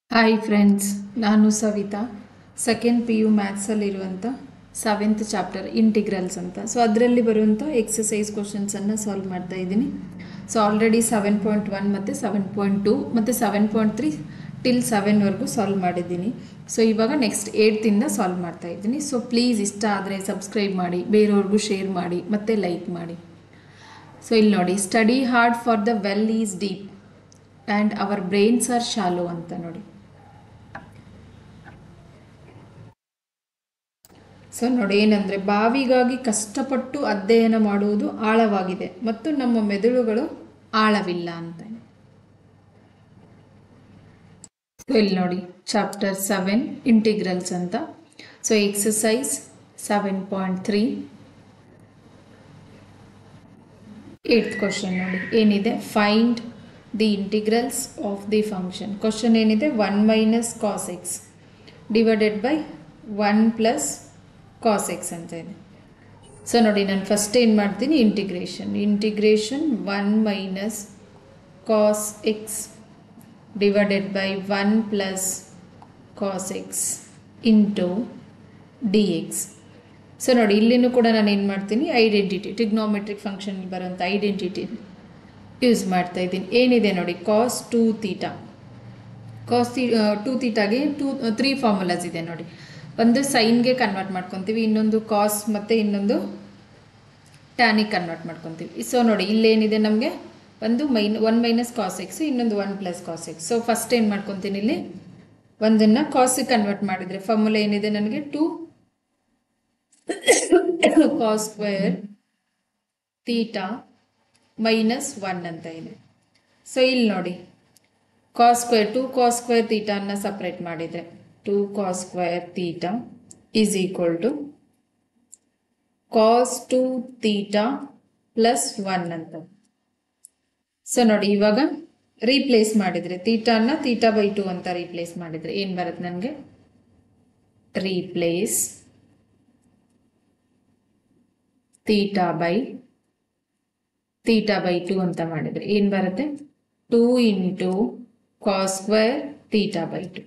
Hi friends ನಾನು Savitha second P U ಮ್ಯಾಥ್ಸಲ್ಲಿರುವಂಥ seventh chapter integrals ಅಂತ ಸೊ ಅದರಲ್ಲಿ ಬರುವಂಥ ಎಕ್ಸಸೈಸ್ ಕ್ವಶನ್ಸನ್ನು ಸಾಲ್ವ್ ಮಾಡ್ತಾ ಇದ್ದೀನಿ so already seven point one ಮತ್ತು ಸೆವೆನ್ ಪಾಯಿಂಟ್ ಟು ಮತ್ತು ಸೆವೆನ್ ಪಾಯಿಂಟ್ ತ್ರೀ ಟಿಲ್ ಸೆವೆನ್ವರೆಗೂ ಸಾಲ್ವ್ ಮಾಡಿದ್ದೀನಿ ಸೊ ಇವಾಗ ನೆಕ್ಸ್ಟ್ ಏಯ್ತಿಂದ ಸಾಲ್ವ್ ಮಾಡ್ತಾ ಇದ್ದೀನಿ ಸೊ ಪ್ಲೀಸ್ ಇಷ್ಟ ಆದರೆ ಸಬ್ಸ್ಕ್ರೈಬ್ ಮಾಡಿ ಬೇರೆಯವ್ರಿಗೂ ಶೇರ್ ಮಾಡಿ ಮತ್ತು ಲೈಕ್ ಮಾಡಿ ಸೊ ಇಲ್ಲಿ ನೋಡಿ study hard for the well is deep and our brains are shallow ಅಂತ ನೋಡಿ ಸೊ ನೋಡಿ ಏನಂದರೆ ಬಾವಿಗಾಗಿ ಕಷ್ಟಪಟ್ಟು ಅಧ್ಯಯನ ಮಾಡುವುದು ಆಳವಾಗಿದೆ ಮತ್ತು ನಮ್ಮ ಮೆದುಳುಗಳು ಆಳವಿಲ್ಲ ಅಂತ ಸೊ ಇಲ್ಲಿ ನೋಡಿ ಚಾಪ್ಟರ್ ಸೆವೆನ್ ಇಂಟಿಗ್ರಲ್ಸ್ ಅಂತ so exercise seven point three eighth question ನೋಡಿ ಏನಿದೆ find the integrals of the function question ಏನಿದೆ one minus cos x divided by one plus cos x ಅಂತ ಇದೆ ಸೊ ನೋಡಿ ನಾನು ಫಸ್ಟ್ ಏನು ಮಾಡ್ತೀನಿ integration integration one minus cos x divided by one plus cos x into d x so ನೋಡಿ ಇಲ್ಲಿನೂ ಕೂಡ ನಾನು ಏನು ಮಾಡ್ತೀನಿ ಐಡೆಂಟಿಟಿ ಟಿಗ್ನೋಮೆಟ್ರಿಕ್ ಫಂಕ್ಷನ್ ಬರುವಂಥ ಐಡೆಂಟಿಟಿ ಯೂಸ್ ಮಾಡ್ತಾ ಇದ್ದೀನಿ ಏನಿದೆ ನೋಡಿ ಕಾಸ್ ಟೂ ತೀಟಾ ಕಾಸ್ ತಿ ಟೂ ತೀಟಾಗೆ ಟೂ ತ್ರೀ ಫಾರ್ಮುಲಾಸ್ ಇದೆ ನೋಡಿ ಒಂದು ಸೈನ್ಗೆ ಕನ್ವರ್ಟ್ ಮಾಡ್ಕೊತೀವಿ ಇನ್ನೊಂದು ಕಾಸ್ ಮತ್ತು ಇನ್ನೊಂದು ಟ್ಯಾನಿಗೆ ಕನ್ವರ್ಟ್ ಮಾಡ್ಕೊತೀವಿ ಸೊ ನೋಡಿ ಇಲ್ಲೇನಿದೆ ನಮಗೆ ಒಂದು main one minus cos x ಇನ್ನೊಂದು one plus cos x so first ಏನು ಮಾಡ್ಕೊತೀನಿ ಇಲ್ಲಿ ಒಂದನ್ನು ಕಾಸಿಗೆ ಕನ್ವರ್ಟ್ ಮಾಡಿದರೆ ಫಾರ್ಮುಲಾ ಏನಿದೆ ನನಗೆ two cos square theta minus one ಅಂತ ಇದೆ ಸೊ ಇಲ್ಲಿ ನೋಡಿ cos square two cos square ತೀಟಾನ ಸಪ್ರೇಟ್ ಮಾಡಿದರೆ two cos square theta is equal to cos two theta plus one ಅಂತ ಸೊ ನೋಡಿ ಇವಾಗ ರೀಪ್ಲೇಸ್ ಮಾಡಿದರೆ ತೀಟಾನ ತೀಟಾ ಬೈ ಟು ಅಂತ ರೀಪ್ಲೇಸ್ ಮಾಡಿದರೆ ಏನು ಬರುತ್ತೆ ನನಗೆ replace theta by theta by two ಅಂತ ಮಾಡಿದರೆ ಏನು ಬರುತ್ತೆ two into cos square theta by two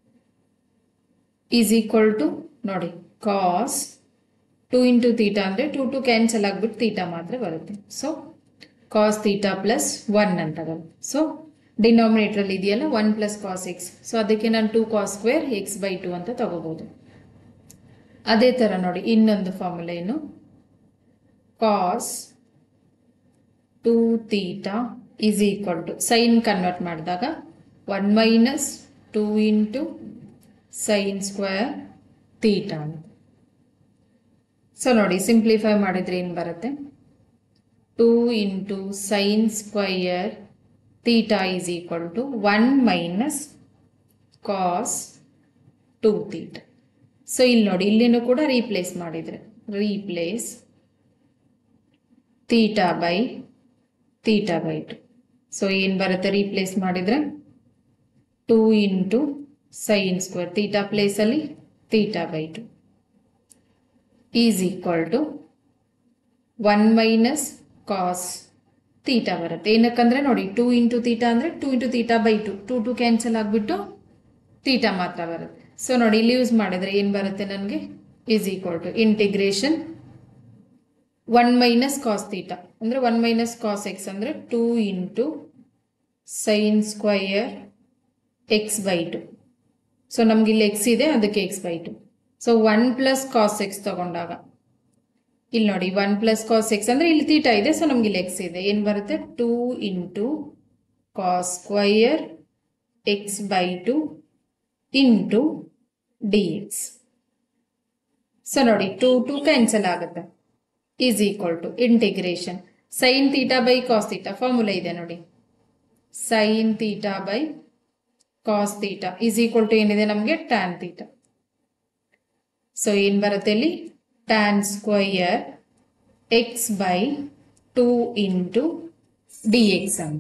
is equal to ನೋಡಿ ಕಾಸ್ ಟೂ ಇಂಟು ತೀಟಾ ಅಂದರೆ ಟು ಟು ಕ್ಯಾನ್ಸಲ್ ಆಗಿಬಿಟ್ಟು ತೀಟಾ ಮಾತ್ರ ಬರುತ್ತೆ so cos theta plus one ಅಂತ ಬರುತ್ತೆ ಸೊ ಡಿನಾಮಿನೇಟ್ರಲ್ಲಿ ಇದೆಯಲ್ಲ one plus cos x so ಅದಕ್ಕೆ ನಾನು two cos square x by two ಅಂತ ತಗೋಬೋದು ಅದೇ ಥರ ನೋಡಿ ಇನ್ನೊಂದು ಫಾರ್ಮುಲಾ ಏನು cos two theta is equal to sine convert ಮಾಡಿದಾಗ one minus two into sine square theta ಅಂತ ಸೊ ನೋಡಿ ಸಿಂಪ್ಲಿಫೈ ಮಾಡಿದರೆ ಏನು ಬರುತ್ತೆ two into sine square theta is equal to one minus cos two theta so ಇಲ್ಲಿ ನೋಡಿ ಇಲ್ಲಿನೂ ಕೂಡ ರೀಪ್ಲೇಸ್ ಮಾಡಿದರೆ replace theta by theta by two so ಏನು ಬರುತ್ತೆ ರೀಪ್ಲೇಸ್ ಮಾಡಿದರೆ two into sine square theta ಪ್ಲೇಸಲ್ಲಿ theta by two is equal to one minus cos theta ಬರುತ್ತೆ ಏನಕ್ಕಂದ್ರೆ ನೋಡಿ ಟೂ ಇಂಟು ತೀಟಾ ಅಂದರೆ two into theta by two two two cancel ಆಗಿಬಿಟ್ಟು theta ಮಾತ್ರ ಬರುತ್ತೆ ಸೊ ನೋಡಿ ಇಲ್ಲಿ ಯೂಸ್ ಮಾಡಿದರೆ ಏನು ಬರುತ್ತೆ ನನಗೆ is equal to integration one minus cos theta ಅಂದರೆ ಒನ್ ಮೈನಸ್ ಕಾಸ್ ಎಕ್ಸ್ ಅಂದರೆ two into sine square x by two so ನಮ್ಗೆ ಇಲ್ಲಿ ಎಕ್ಸ್ ಇದೆ ಅದಕ್ಕೆ x by two so one plus cos x ತಗೊಂಡಾಗ ಇಲ್ಲಿ ನೋಡಿ ಒನ್ ಪ್ಲಸ್ ಕಾಸ್ ಎಕ್ಸ್ ಅಂದರೆ ಇಲ್ಲಿ ತೀಟಾ ಇದೆ ಸೊ ನಮ್ಗೆ ಇಲ್ಲಿ ಎಕ್ಸ್ ಇದೆ ಏನು ಬರುತ್ತೆ two into cos square x by two into d x so ನೋಡಿ ಟೂ ಟು ಕ್ಯಾನ್ಸಲ್ ಆಗುತ್ತೆ is equal to integration sine theta by cos theta formula ಇದೆ ನೋಡಿ sine theta by cos theta is equal to ಏನಿದೆ ನಮಗೆ tan theta so ಏನು ಬರುತ್ತೆ ಇಲ್ಲಿ tan square x by two into d x ಅಂತ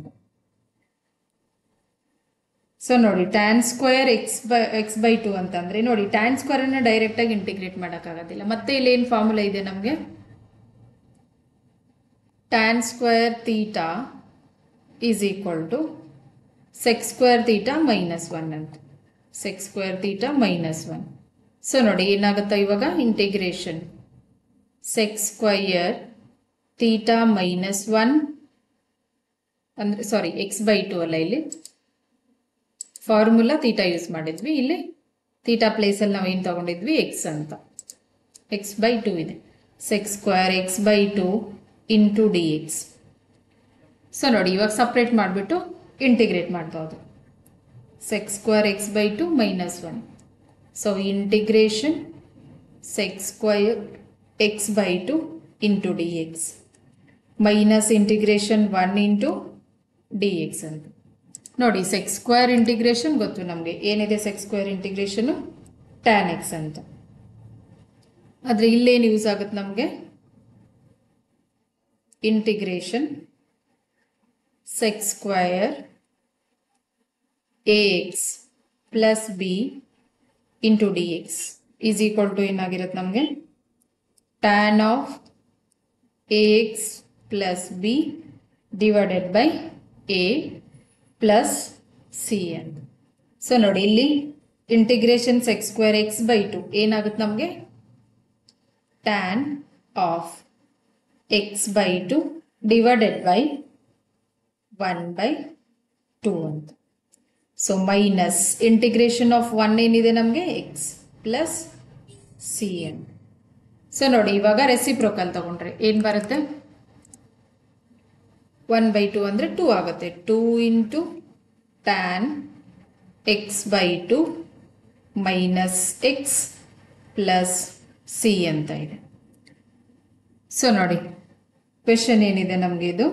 so ನೋಡಿ tan square x by x by two ಅಂತಂದರೆ ನೋಡಿ ಟ್ಯಾನ್ ಸ್ಕ್ವೇರನ್ನು ಡೈರೆಕ್ಟಾಗಿ ಇಂಟಿಗ್ರೇಟ್ ಮಾಡೋಕ್ಕಾಗೋದಿಲ್ಲ ಮತ್ತೆ ಇಲ್ಲಿ ಏನು ಫಾರ್ಮುಲಾ ಇದೆ ನಮಗೆ tan square theta is equal to sec square theta minus one ಅಂತ sec square theta minus one so ನೋಡಿ ಏನಾಗುತ್ತಾ ಇವಾಗ integration sec square theta minus one ಅಂದರೆ ಸಾರಿ ಎಕ್ಸ್ ಬೈ ಟು ಅಲ್ಲ ಇಲ್ಲಿ ಫಾರ್ಮುಲಾ ತೀಟಾ ಯೂಸ್ ಮಾಡಿದ್ವಿ ಇಲ್ಲಿ ತೀಟಾ ಪ್ಲೇಸಲ್ಲಿ ನಾವು ಏನು ತಗೊಂಡಿದ್ವಿ ಎಕ್ಸ್ ಅಂತ ಎಕ್ಸ್ ಬೈ ಟು ಇದೆ sec square x by two into d x so ನೋಡಿ ಇವಾಗ ಸಪ್ರೇಟ್ ಮಾಡಿಬಿಟ್ಟು ಇಂಟಿಗ್ರೇಟ್ ಮಾಡ್ಬೋದು sec square x by two minus one so integration sec square x by two into d x minus integration one into d x ಅಂತ ನೋಡಿ sec square integration ಗೊತ್ತು ನಮಗೆ ಏನಿದೆ sec square integration tan x ಅಂತ ಆದರೆ ಇಲ್ಲೇನು use ಆಗುತ್ತೆ ನಮಗೆ integration sec square a x plus b into d x is equal to ಏನಾಗಿರುತ್ತೆ ನಮಗೆ tan of a x plus b divided by a plus c ಅಂತ ಸೊ ನೋಡಿ ಇಲ್ಲಿ integration sec square x by two ಏನಾಗುತ್ತೆ ನಮಗೆ tan of x by two divided by one by two ಅಂತ so minus integration of one ಏನಿದೆ ನಮಗೆ x plus c and so ನೋಡಿ ಇವಾಗ ರೆಸಿಪ್ರೋಕಲ್ ತಗೊಂಡ್ರೆ ಏನು ಬರುತ್ತೆ ಒನ್ ಬೈ ಟು ಅಂದರೆ ಟೂ ಆಗುತ್ತೆ two into tan x by two minus x plus c ಅಂತ ಇದೆ ಸೊ ನೋಡಿ ಕ್ವೆಶನ್ ಏನಿದೆ ನಮಗೆ ಇದು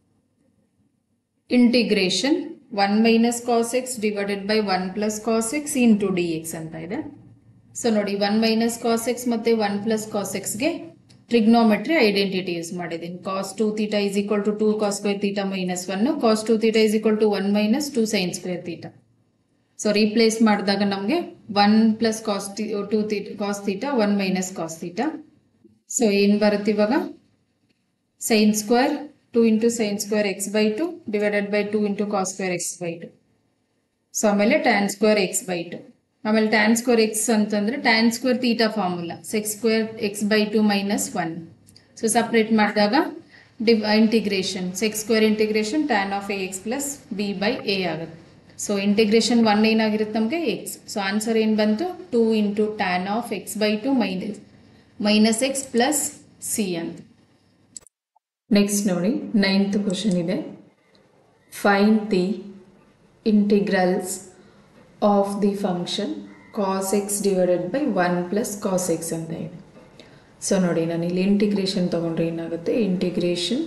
integration one minus cos x divided by one plus cos x into d x ಅಂತ ಇದೆ ಸೊ ನೋಡಿ ಒನ್ ಮೈನಸ್ ಕಾಸ್ ಎಕ್ಸ್ ಮತ್ತು ಒನ್ ಪ್ಲಸ್ ಕಾಸ್ ಎಕ್ಸ್ಗೆ ಟ್ರಿಗ್ನೋಮೆಟ್ರಿ ಐಡೆಂಟಿಟಿ ಯೂಸ್ ಮಾಡಿದ್ದೀನಿ cos two theta is equal to two cos square theta minus one cos two theta is equal to one minus two sine square theta so replace ಮಾಡಿದಾಗ ನಮಗೆ one plus cos ಟಿ two theta cos theta one minus cos theta so ಏನು ಬರುತ್ತೆ ಇವಾಗ sine square two into sine square x by two divided by two into cos square x by two so ಆಮೇಲೆ tan square x by two ಆಮೇಲೆ tan square x ಅಂತಂದ್ರೆ tan square theta formula sec square x by two minus one so separate ಮಾಡಿದಾಗ ಡಿವ್ integration six square integration tan of a x plus b by a ಆಗುತ್ತೆ so integration one ಏನಾಗಿರುತ್ತೆ ನಮಗೆ x so answer ಏನು ಬಂತು two into tan of x by two minus minus x plus c ಅಂತ next ನೋಡಿ ninth question ಇದೆ find the integrals of the function cos x divided by one plus cos x ಅಂತ ಇದೆ so ನೋಡಿ ನಾನು ಇಲ್ಲಿ ಇಂಟಿಗ್ರೇಷನ್ ತೊಗೊಂಡ್ರೆ ಏನಾಗುತ್ತೆ integration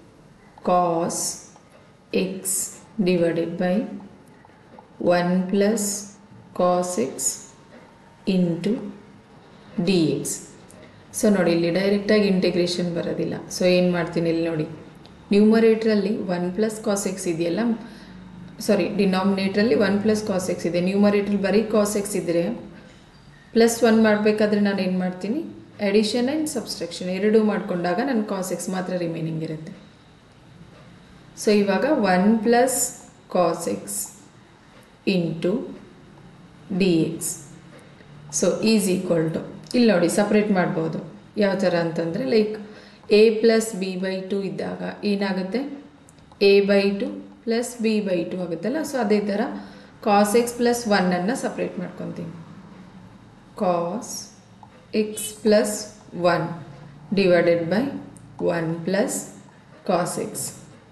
cos x divided by one plus cos x into d x so ನೋಡಿ ಇಲ್ಲಿ ಡೈರೆಕ್ಟಾಗಿ ಇಂಟಿಗ್ರೇಷನ್ ಬರೋದಿಲ್ಲ ಸೊ ಏನು ಮಾಡ್ತೀನಿ ಇಲ್ಲಿ ನೋಡಿ ನ್ಯೂಮರೇಟ್ರಲ್ಲಿ ಒನ್ ಪ್ಲಸ್ ಕಾಸ್ ಎಕ್ಸ್ ಇದೆಯಲ್ಲ ಸಾರಿ ಡಿನಾಮಿನೇಟ್ರಲ್ಲಿ ಒನ್ ಪ್ಲಸ್ ಕಾಸ್ ಎಕ್ಸ್ ಇದೆ ನ್ಯೂಮರೇಟ್ರಲ್ಲಿ ಬರೀ ಕಾಸ್ ಎಕ್ಸ್ ಇದ್ದರೆ ಪ್ಲಸ್ ಒನ್ ಮಾಡಬೇಕಾದ್ರೆ ನಾನು ಏನು ಮಾಡ್ತೀನಿ ಅಡಿಷನ್ ಆ್ಯಂಡ್ ಸಬ್ಸ್ಟ್ರಕ್ಷನ್ ಎರಡೂ ಮಾಡಿಕೊಂಡಾಗ ನನ್ನ ಕಾಸ್ ಎಕ್ಸ್ ಮಾತ್ರ ರಿಮೈನಿಂಗ್ ಇರುತ್ತೆ ಸೊ ಇವಾಗ one plus cos x into d x so is equal to ಇಲ್ಲಿ ನೋಡಿ ಸಪ್ರೇಟ್ ಮಾಡ್ಬೋದು ಯಾವ ಥರ ಅಂತಂದರೆ like a plus b by two ಇದ್ದಾಗ ಏನಾಗುತ್ತೆ a by two plus b by two ಆಗುತ್ತಲ್ಲ ಸೊ ಅದೇ ಥರ ಕಾಸ್ ಎಕ್ಸ್ ಪ್ಲಸ್ ಒನ್ನನ್ನು ಸಪ್ರೇಟ್ ಮಾಡ್ಕೊತೀನಿ cos x plus one divided by one plus cos x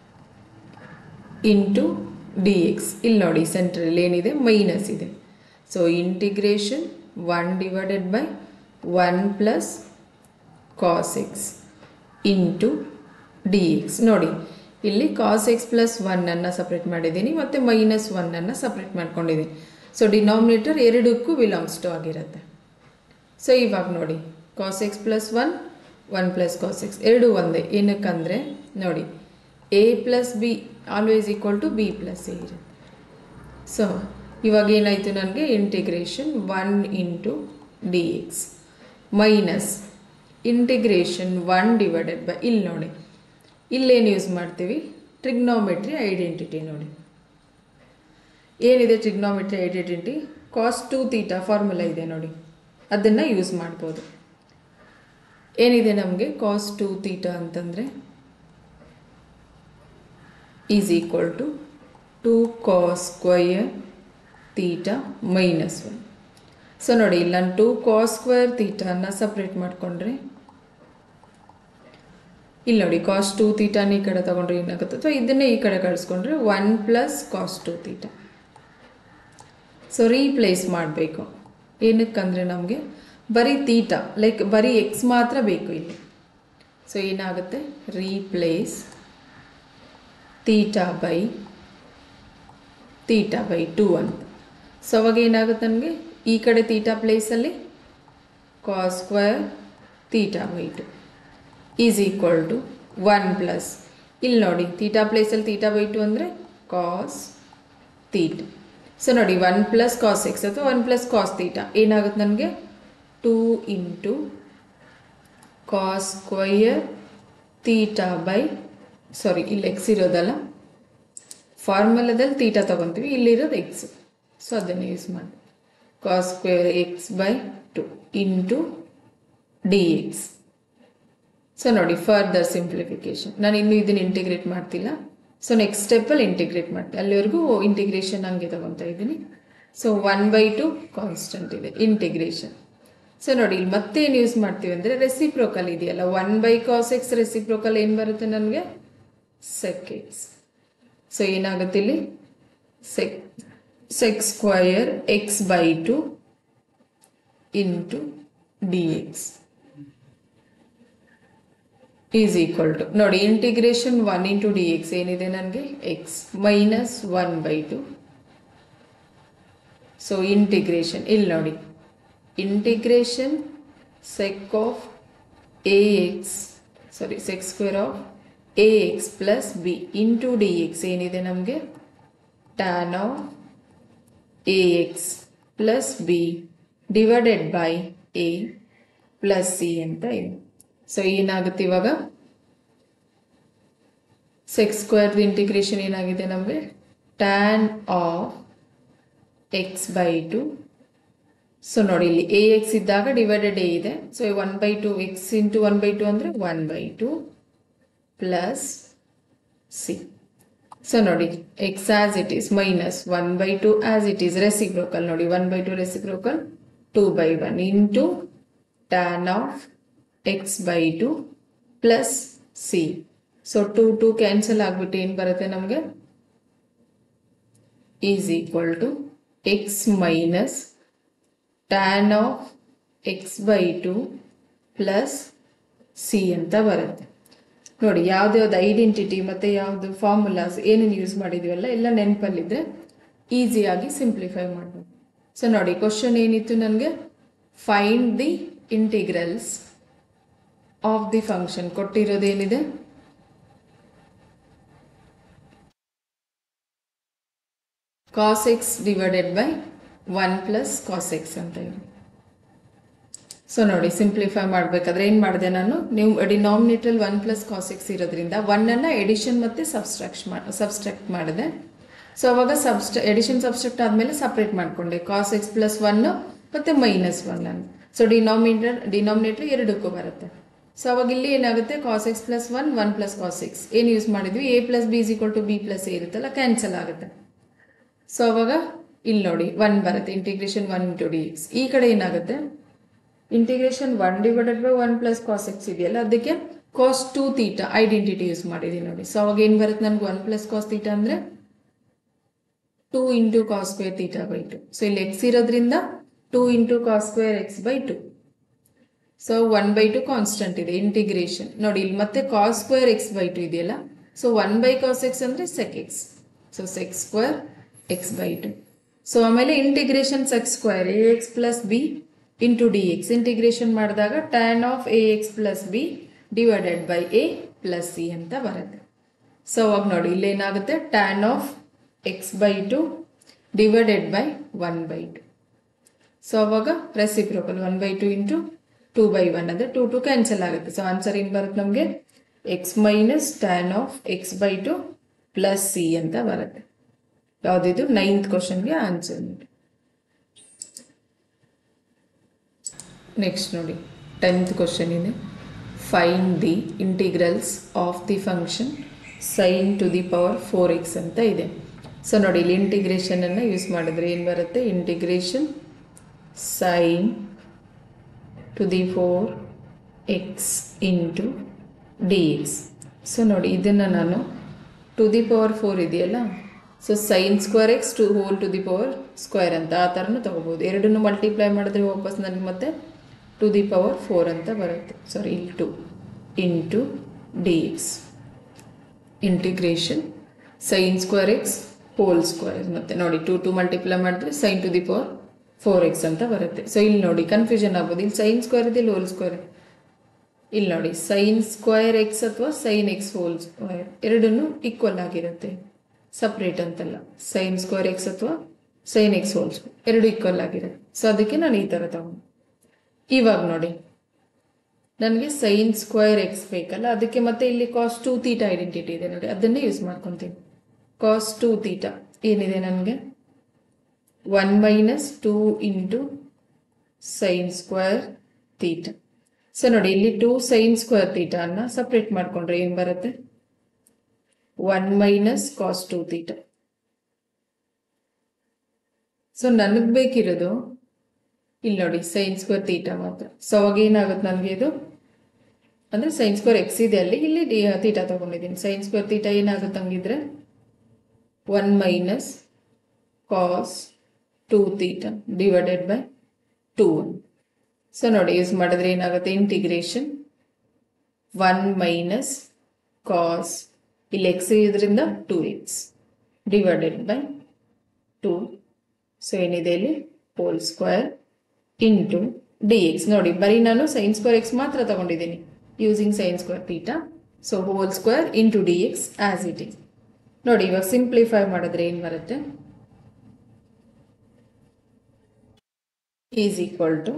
into d x ಇಲ್ಲಿ ನೋಡಿ ಸೆಂಟ್ರಲ್ಲಿ ಏನಿದೆ ಮೈನಸ್ ಇದೆ so integration one divided by one plus cos x into d x ನೋಡಿ ಇಲ್ಲಿ ಕಾಸ್ ಎಕ್ಸ್ ಪ್ಲಸ್ ಒನ್ನನ್ನು ಸಪ್ರೇಟ್ ಮಾಡಿದ್ದೀನಿ ಮತ್ತು ಮೈನಸ್ ಒನ್ನನ್ನು ಸಪ್ರೇಟ್ ಮಾಡ್ಕೊಂಡಿದ್ದೀನಿ ಸೊ ಡಿನಾಮಿನೇಟರ್ ಎರಡಕ್ಕೂ ಬಿಲಾಂಗ್ಸ್ ಟು ಆಗಿರುತ್ತೆ ಸೊ ಇವಾಗ ನೋಡಿ cos x plus one one plus cos x ಎರಡು ಒಂದೇ ಏನಕ್ಕಂದರೆ ನೋಡಿ a plus b always equal to b plus a ಇರುತ್ತೆ ಸೊ ಇವಾಗ ಏನಾಯಿತು ನನಗೆ integration one into d x minus integration one divided by ಇಲ್ಲಿ ನೋಡಿ ಇಲ್ಲೇನು ಯೂಸ್ ಮಾಡ್ತೀವಿ ಟ್ರಿಗ್ನೋಮೆಟ್ರಿ ಐಡೆಂಟಿಟಿ ನೋಡಿ ಏನಿದೆ trigonometry identity cos two theta formula ಇದೆ ನೋಡಿ ಅದನ್ನು ಯೂಸ್ ಮಾಡ್ಬೋದು ಏನಿದೆ ನಮಗೆ ಕಾಸ್ ಟು ತೀಟಾ ಅಂತಂದರೆ is equal to two cos square theta minus one so ನೋಡಿ ಇಲ್ಲಿ ನಾನು ಟು ಕಾಸ್ ಸ್ಕ್ವೇರ್ ತೀಟಾನ ಸಪ್ರೇಟ್ ಮಾಡಿಕೊಂಡ್ರೆ ಇಲ್ಲಿ ನೋಡಿ ಕಾಸ್ ಟು ತೀಟಾನ ಈ ಕಡೆ ತಗೊಂಡ್ರೆ ಏನಾಗುತ್ತೆ ಅಥವಾ ಇದನ್ನೇ ಈ ಕಡೆ ಕಳಿಸ್ಕೊಂಡ್ರೆ one plus cos two theta so replace ಮಾಡಬೇಕು ಏನಕ್ಕಂದರೆ ನಮಗೆ ಬರೀ ತೀಟಾ ಲೈಕ್ ಬರೀ ಎಕ್ಸ್ ಮಾತ್ರ ಬೇಕು ಇಲ್ಲಿ ಸೊ ಏನಾಗುತ್ತೆ replace theta by theta by two ಅಂತ ಸೊ ಅವಾಗ ಏನಾಗುತ್ತೆ ನನಗೆ ಈ ಕಡೆ ತೀಟಾ ಪ್ಲೇಸಲ್ಲಿ cos square theta by two is equal to one plus ಇಲ್ಲಿ ನೋಡಿ ತೀಟಾ ಪ್ಲೇಸಲ್ಲಿ ತೀಟಾ ಬೈ ಟು ಅಂದರೆ ಕಾಸ್ ತೀಟ ಸೊ ನೋಡಿ ಒನ್ ಪ್ಲಸ್ ಕಾಸ್ ಎಕ್ಸ್ ಅಥವಾ ಒನ್ ಪ್ಲಸ್ ಕಾಸ್ ತೀಟಾ ಏನಾಗುತ್ತೆ ನನಗೆ two into cos square theta by sorry ಇಲ್ಲಿ x ಇರೋದಲ್ಲ ಫಾರ್ಮುಲಾದಲ್ಲಿ ತೀಟಾ ತೊಗೊತೀವಿ ಇಲ್ಲಿರೋದು ಎಕ್ಸ್ ಸೊ ಅದನ್ನು ಯೂಸ್ ಮಾಡಿ cos square x by two into d x so ನೋಡಿ ಫರ್ದರ್ ಸಿಂಪ್ಲಿಫಿಕೇಶನ್ ನಾನು ಇನ್ನೂ ಇದನ್ನು ಇಂಟಿಗ್ರೇಟ್ ಮಾಡ್ತಿಲ್ಲ ಸೊ ನೆಕ್ಸ್ಟ್ ಸ್ಟೆಪ್ಪಲ್ಲಿ ಇಂಟಿಗ್ರೇಟ್ ಮಾಡ್ತೀನಿ ಅಲ್ಲಿವರೆಗೂ ಇಂಟಿಗ್ರೇಷನ್ ಹಂಗೆ ತಗೊತಾ ಇದ್ದೀನಿ so one by two constant ಇದೆ ಇಂಟಿಗ್ರೇಷನ್ ಸೊ ನೋಡಿ ಇಲ್ಲಿ ಮತ್ತೆ ಏನು ಯೂಸ್ ಮಾಡ್ತೀವಿ ಅಂದರೆ ರೆಸಿಪ್ರೋಕಲ್ ಇದೆಯಲ್ಲ one by cos x reciprocal ಏನು ಬರುತ್ತೆ ನನಗೆ ಸೆಕ್ ಎಕ್ಸ್ ಸೊ ಏನಾಗುತ್ತೆ ಇಲ್ಲಿ sec sec square x by two into d x is equal to ನೋಡಿ integration one into d x ಏನಿದೆ ನನಗೆ x minus one by two so integration ಇಲ್ಲಿ ನೋಡಿ integration sec of a x sorry sec square of a x plus b into d x ಏನಿದೆ ನಮಗೆ tan of a x plus b divided by a plus c ಅಂತ ಇದೆ so ಏನಾಗುತ್ತೆ ಇವಾಗ sex square integration ಏನಾಗಿದೆ ನಮಗೆ tan of x by two so ನೋಡಿ ಇಲ್ಲಿ ಎ ಎಕ್ಸ್ ಇದ್ದಾಗ ಡಿವೈಡೆಡ್ ಎ ಇದೆ so one by two x into one by two ಅಂದರೆ one by two plus c so ನೋಡಿ x as it is minus one by two as it is reciprocal ನೋಡಿ one by two reciprocal two by one into tan of x by two plus c so two two cancel ಆಗಿಬಿಟ್ಟು ಏನು ಬರುತ್ತೆ ನಮಗೆ is equal to x minus tan of x by two plus c ಅಂತ ಬರುತ್ತೆ ನೋಡಿ ಯಾವ್ದ್ಯಾವ್ದು identity ಮತ್ತು ಯಾವುದು ಫಾರ್ಮುಲಾಸ್ ಏನೇನು ಯೂಸ್ ಮಾಡಿದೀವಲ್ಲ ಎಲ್ಲ ನೆನಪಲ್ಲಿದ್ದರೆ ಈಸಿಯಾಗಿ ಸಿಂಪ್ಲಿಫೈ ಮಾಡ್ಬೋದು ಸೊ ನೋಡಿ ಕ್ವಶನ್ ಏನಿತ್ತು ನನಗೆ find the integrals of the function ಕೊಟ್ಟಿರೋದೇನಿದೆ cos x divided by one plus cos x ಅಂತ ಇದೆ ಸೊ ನೋಡಿ ಸಿಂಪ್ಲಿಫೈ ಮಾಡಬೇಕಾದ್ರೆ ಏನು ಮಾಡಿದೆ ನಾನು ನೀವು ಡಿನಾಮಿನೇಟ್ರಲ್ಲಿ ಒನ್ ಪ್ಲಸ್ ಕಾಸ್ ಎಕ್ಸ್ ಇರೋದ್ರಿಂದ ಒನ್ನನ್ನು ಎಡಿಷನ್ ಮತ್ತು ಸಬ್ಸ್ಟ್ರಾಕ್ಟ್ ಮಾಡಿ ಸಬ್ಸ್ಟ್ರಾಕ್ಟ್ ಮಾಡಿದೆ ಸೊ ಅವಾಗ ಸಬ್ಸ್ಟ ಎಡಿಷನ್ ಸಬ್ಸ್ಟ್ರಾಕ್ಟ್ ಆದಮೇಲೆ ಸಪ್ರೇಟ್ ಮಾಡಿಕೊಂಡೆ ಕಾಸ್ ಎಕ್ಸ್ ಪ್ಲಸ್ ಒನ್ನು ಮತ್ತು ಮೈನಸ್ ಒನ್ ಅಂತ ಸೊ ಡಿನಾಮಿನೇಟರ್ ಡಿನಾಮಿನೇಟರ್ ಎರಡಕ್ಕೂ ಬರುತ್ತೆ ಸೊ ಅವಾಗ ಇಲ್ಲಿ ಏನಾಗುತ್ತೆ cos x plus one one plus cos x ಏನು ಯೂಸ್ ಮಾಡಿದ್ವಿ a plus b is equal to b plus a ಇರುತ್ತಲ್ಲ ಕ್ಯಾನ್ಸಲ್ ಆಗುತ್ತೆ ಸೊ ಅವಾಗ ಇಲ್ಲಿ ನೋಡಿ ಒನ್ ಬರುತ್ತೆ integration one into d x ಈ ಕಡೆ ಏನಾಗುತ್ತೆ integration one divided by one plus cos x ಇದೆಯಲ್ಲ ಅದಕ್ಕೆ cos two theta identity use ಮಾಡಿದ್ದೀನಿ ನೋಡಿ ಸೊ ಅವಾಗ ಏನು ಬರುತ್ತೆ ನನಗೆ ಒನ್ ಪ್ಲಸ್ ಕಾಸ್ ತೀಟ ಅಂದರೆ two into cos square theta by two so ಇಲ್ಲಿ ಎಕ್ಸ್ ಇರೋದ್ರಿಂದ two into cos square x by two so one by two constant ಇದೆ ಇಂಟಿಗ್ರೇಷನ್ ನೋಡಿ ಇಲ್ಲಿ ಮತ್ತೆ cos square x by two ಇದೆಯಲ್ಲ so one by cos x ಅಂದರೆ sec x so sec square x by two so ಆಮೇಲೆ integration sec square a x plus b into d x integration ಮಾಡಿದಾಗ tan of a x plus b divided by a plus c ಅಂತ ಬರುತ್ತೆ so ಅವಾಗ ನೋಡಿ ಇಲ್ಲೇನಾಗುತ್ತೆ tan of x by two divided by one by two so ಅವಾಗ reciprocal one by two into two by one ಅಂದರೆ two two cancel ಆಗುತ್ತೆ so answer ಏನು ಬರುತ್ತೆ ನಮಗೆ x minus tan of x by two plus c ಅಂತ ಬರುತ್ತೆ ಯಾವುದಿದು ninth ಕ್ವಶನ್ಗೆ ಆನ್ಸರ್ ನೆಕ್ಸ್ಟ್ ನೋಡಿ ಟೆಂತ್ ಕ್ವಶನ್ ಇದೆ find the integrals of the function sine to the power four x ಅಂತ ಇದೆ ಸೊ ನೋಡಿ ಇಲ್ಲಿ ಇಂಟಿಗ್ರೇಷನನ್ನು ಯೂಸ್ ಮಾಡಿದ್ರೆ ಏನು ಬರುತ್ತೆ integration sine to the four x into d x so ನೋಡಿ ಇದನ್ನು ನಾನು ಟು ದಿ ಪವರ್ ಫೋರ್ ಇದೆಯಲ್ಲ so sine square x to whole to the power square ಅಂತ ಆ ಥರನೂ ತೊಗೋಬೋದು ಎರಡನ್ನೂ ಮಲ್ಟಿಪ್ಲೈ ಮಾಡಿದ್ರೆ ವಾಪಸ್ ನನಗೆ ಮತ್ತೆ ಟು ದಿ ಪವರ್ ಫೋರ್ ಅಂತ ಬರುತ್ತೆ ಸಾರಿ ಇಲ್ಲಿ two into d x integration sine square x whole square ಮತ್ತೆ ನೋಡಿ ಟು ಟು ಮಲ್ಟಿಪ್ಲೈ ಮಾಡಿದ್ರೆ sine to the power four x ಅಂತ ಬರುತ್ತೆ ಸೊ ಇಲ್ಲಿ ನೋಡಿ ಕನ್ಫ್ಯೂಷನ್ ಆಗ್ಬೋದು ಇಲ್ಲಿ ಸೈನ್ ಸ್ಕ್ವೇರ್ ಇದೆ ಇಲ್ಲಿ ಹೋಲ್ ಸ್ಕ್ವೇರ್ ಇಲ್ಲಿ ನೋಡಿ ಸೈನ್ ಸ್ಕ್ವೇರ್ ಎಕ್ಸ್ ಅಥವಾ ಸೈನ್ ಎಕ್ಸ್ ಹೋಲ್ ಸ್ಕ್ವೇರ್ ಎರಡನ್ನೂ ಈಕ್ವಲ್ ಆಗಿರುತ್ತೆ ಸಪ್ರೇಟ್ ಅಂತಲ್ಲ ಸೈನ್ ಸ್ಕ್ವೇರ್ ಎಕ್ಸ್ ಅಥವಾ ಸೈನ್ ಎಕ್ಸ್ ಹೋಲ್ ಸ್ಕ್ವೇರ್ ಎರಡು ಈಕ್ವಲ್ ಆಗಿರುತ್ತೆ ಸೊ ಅದಕ್ಕೆ ನಾನು ಈ ಥರ ತಗೊಂಡು ಇವಾಗ ನೋಡಿ ನನಗೆ ಸೈನ್ ಸ್ಕ್ವೇರ್ ಎಕ್ಸ್ ಬೇಕಲ್ಲ ಅದಕ್ಕೆ ಮತ್ತೆ ಇಲ್ಲಿ ಕಾಸ್ ಟು ತೀಟ ಐಡೆಂಟಿಟಿ ಇದೆ ನೋಡಿ ಅದನ್ನೇ ಯೂಸ್ ಮಾಡ್ಕೊತೀನಿ ಕಾಸ್ ಟು ತೀಟ ಏನಿದೆ ನನಗೆ one minus two into sine square theta so ನೋಡಿ ಇಲ್ಲಿ ಟೂ ಸೈನ್ ಸ್ಕ್ವೇರ್ ತೀಟ ಅನ್ನ ಸಪ್ರೇಟ್ ಮಾಡ್ಕೊಂಡ್ರೆ ಏನು ಬರುತ್ತೆ one minus cos two theta so ನನಗೆ ಬೇಕಿರೋದು ಇಲ್ಲಿ ನೋಡಿ ಸೈನ್ ಸ್ಕ್ವೇರ್ ತೀಟ ಮಾತ್ರ ಸೊ ಅವಾಗ ಏನಾಗುತ್ತೆ ನನಗೆ ಇದು ಅಂದರೆ ಸೈನ್ ಸ್ಕ್ವೇರ್ ಎಕ್ಸ್ ಇದೆ ಅಲ್ಲಿ ಇಲ್ಲಿ ಡಿ ತೀಟ ತೊಗೊಂಡಿದ್ದೀನಿ ಸೈನ್ ಸ್ಕ್ವೇರ್ ತೀಟ ಏನಾಗುತ್ತೆ ಹಂಗಿದ್ರೆ one minus cos two theta divided by two one so ನೋಡಿ ಯೂಸ್ ಮಾಡಿದ್ರೆ ಏನಾಗುತ್ತೆ ಇಂಟಿಗ್ರೇಷನ್ ಒನ್ ಮೈನಸ್ ಕಾಸ್ ಇಲ್ಲಿ ಎಕ್ಸ್ ಇದರಿಂದ two x divided by two so ಏನಿದೆ ಇಲ್ಲಿ whole square into d x ನೋಡಿ ಬರೀ ನಾನು ಸೈನ್ ಸ್ಕ್ವೇರ್ ಎಕ್ಸ್ ಮಾತ್ರ ತಗೊಂಡಿದ್ದೀನಿ using sine square theta so whole square into d x as it is ನೋಡಿ ಇವಾಗ ಸಿಂಪ್ಲಿಫೈ ಮಾಡಿದ್ರೆ ಏನು ಬರುತ್ತೆ ಈಸ್ ಈಕ್ವಲ್ ಟು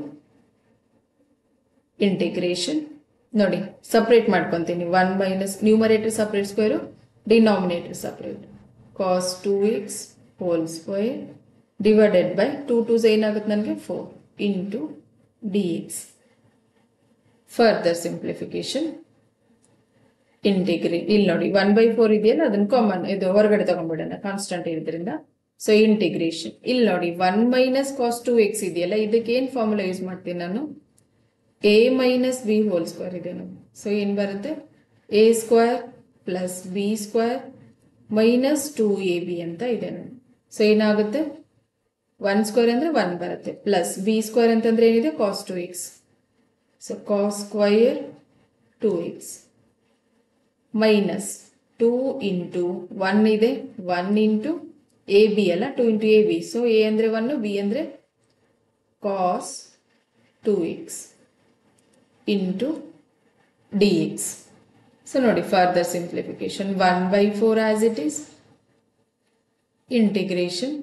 ಇಂಟಿಗ್ರೇಷನ್ ನೋಡಿ ಸಪ್ರೇಟ್ ಮಾಡ್ಕೊತೀನಿ one minus numerator separate square denominator separate cos two x whole square divided by two twos ಏನಾಗುತ್ತೆ ನನಗೆ four into d x further simplification ಇಂಟಿಗ್ರಿ ಇಲ್ಲಿ ನೋಡಿ ಒನ್ ಬೈ ಫೋರ್ ಇದೆಯಲ್ಲ ಅದನ್ನ ಕಾಮನ್ ಇದು ಹೊರಗಡೆ ತಗೊಂಡ್ಬಿಡೋಣ ಕಾನ್ಸ್ಟಂಟ್ ಇರೋದ್ರಿಂದ ಸೊ ಇಂಟಿಗ್ರೇಷನ್ ಇಲ್ಲಿ ನೋಡಿ one minus cos two x ಇದೆಯಲ್ಲ ಇದಕ್ಕೆ ಏನು ಫಾರ್ಮುಲಾ ಯೂಸ್ ಮಾಡ್ತೀನಿ ನಾನು a minus b whole square ಇದೆ ನಮ್ಗೆ ಸೊ ಏನು ಬರುತ್ತೆ a square plus b square minus two a b ಅಂತ ಇದೆ ನಮ್ಗೆ ಸೊ ಏನಾಗುತ್ತೆ ಒನ್ ಸ್ಕ್ವೇರ್ ಅಂದರೆ ಒನ್ ಬರುತ್ತೆ ಪ್ಲಸ್ ಬಿ ಸ್ಕ್ವೇರ್ ಅಂತಂದ್ರೆ ಏನಿದೆ cos two x so cos square two x minus two into one ಇದೆ ಒನ್ ಇಂಟು ಎ ಬಿ ಅಲ್ಲ two into a b so a ಅಂದರೆ ಒನ್ನು ಬಿ ಅಂದರೆ cos two x into d x so ನೋಡಿ further simplification one by four as it is integration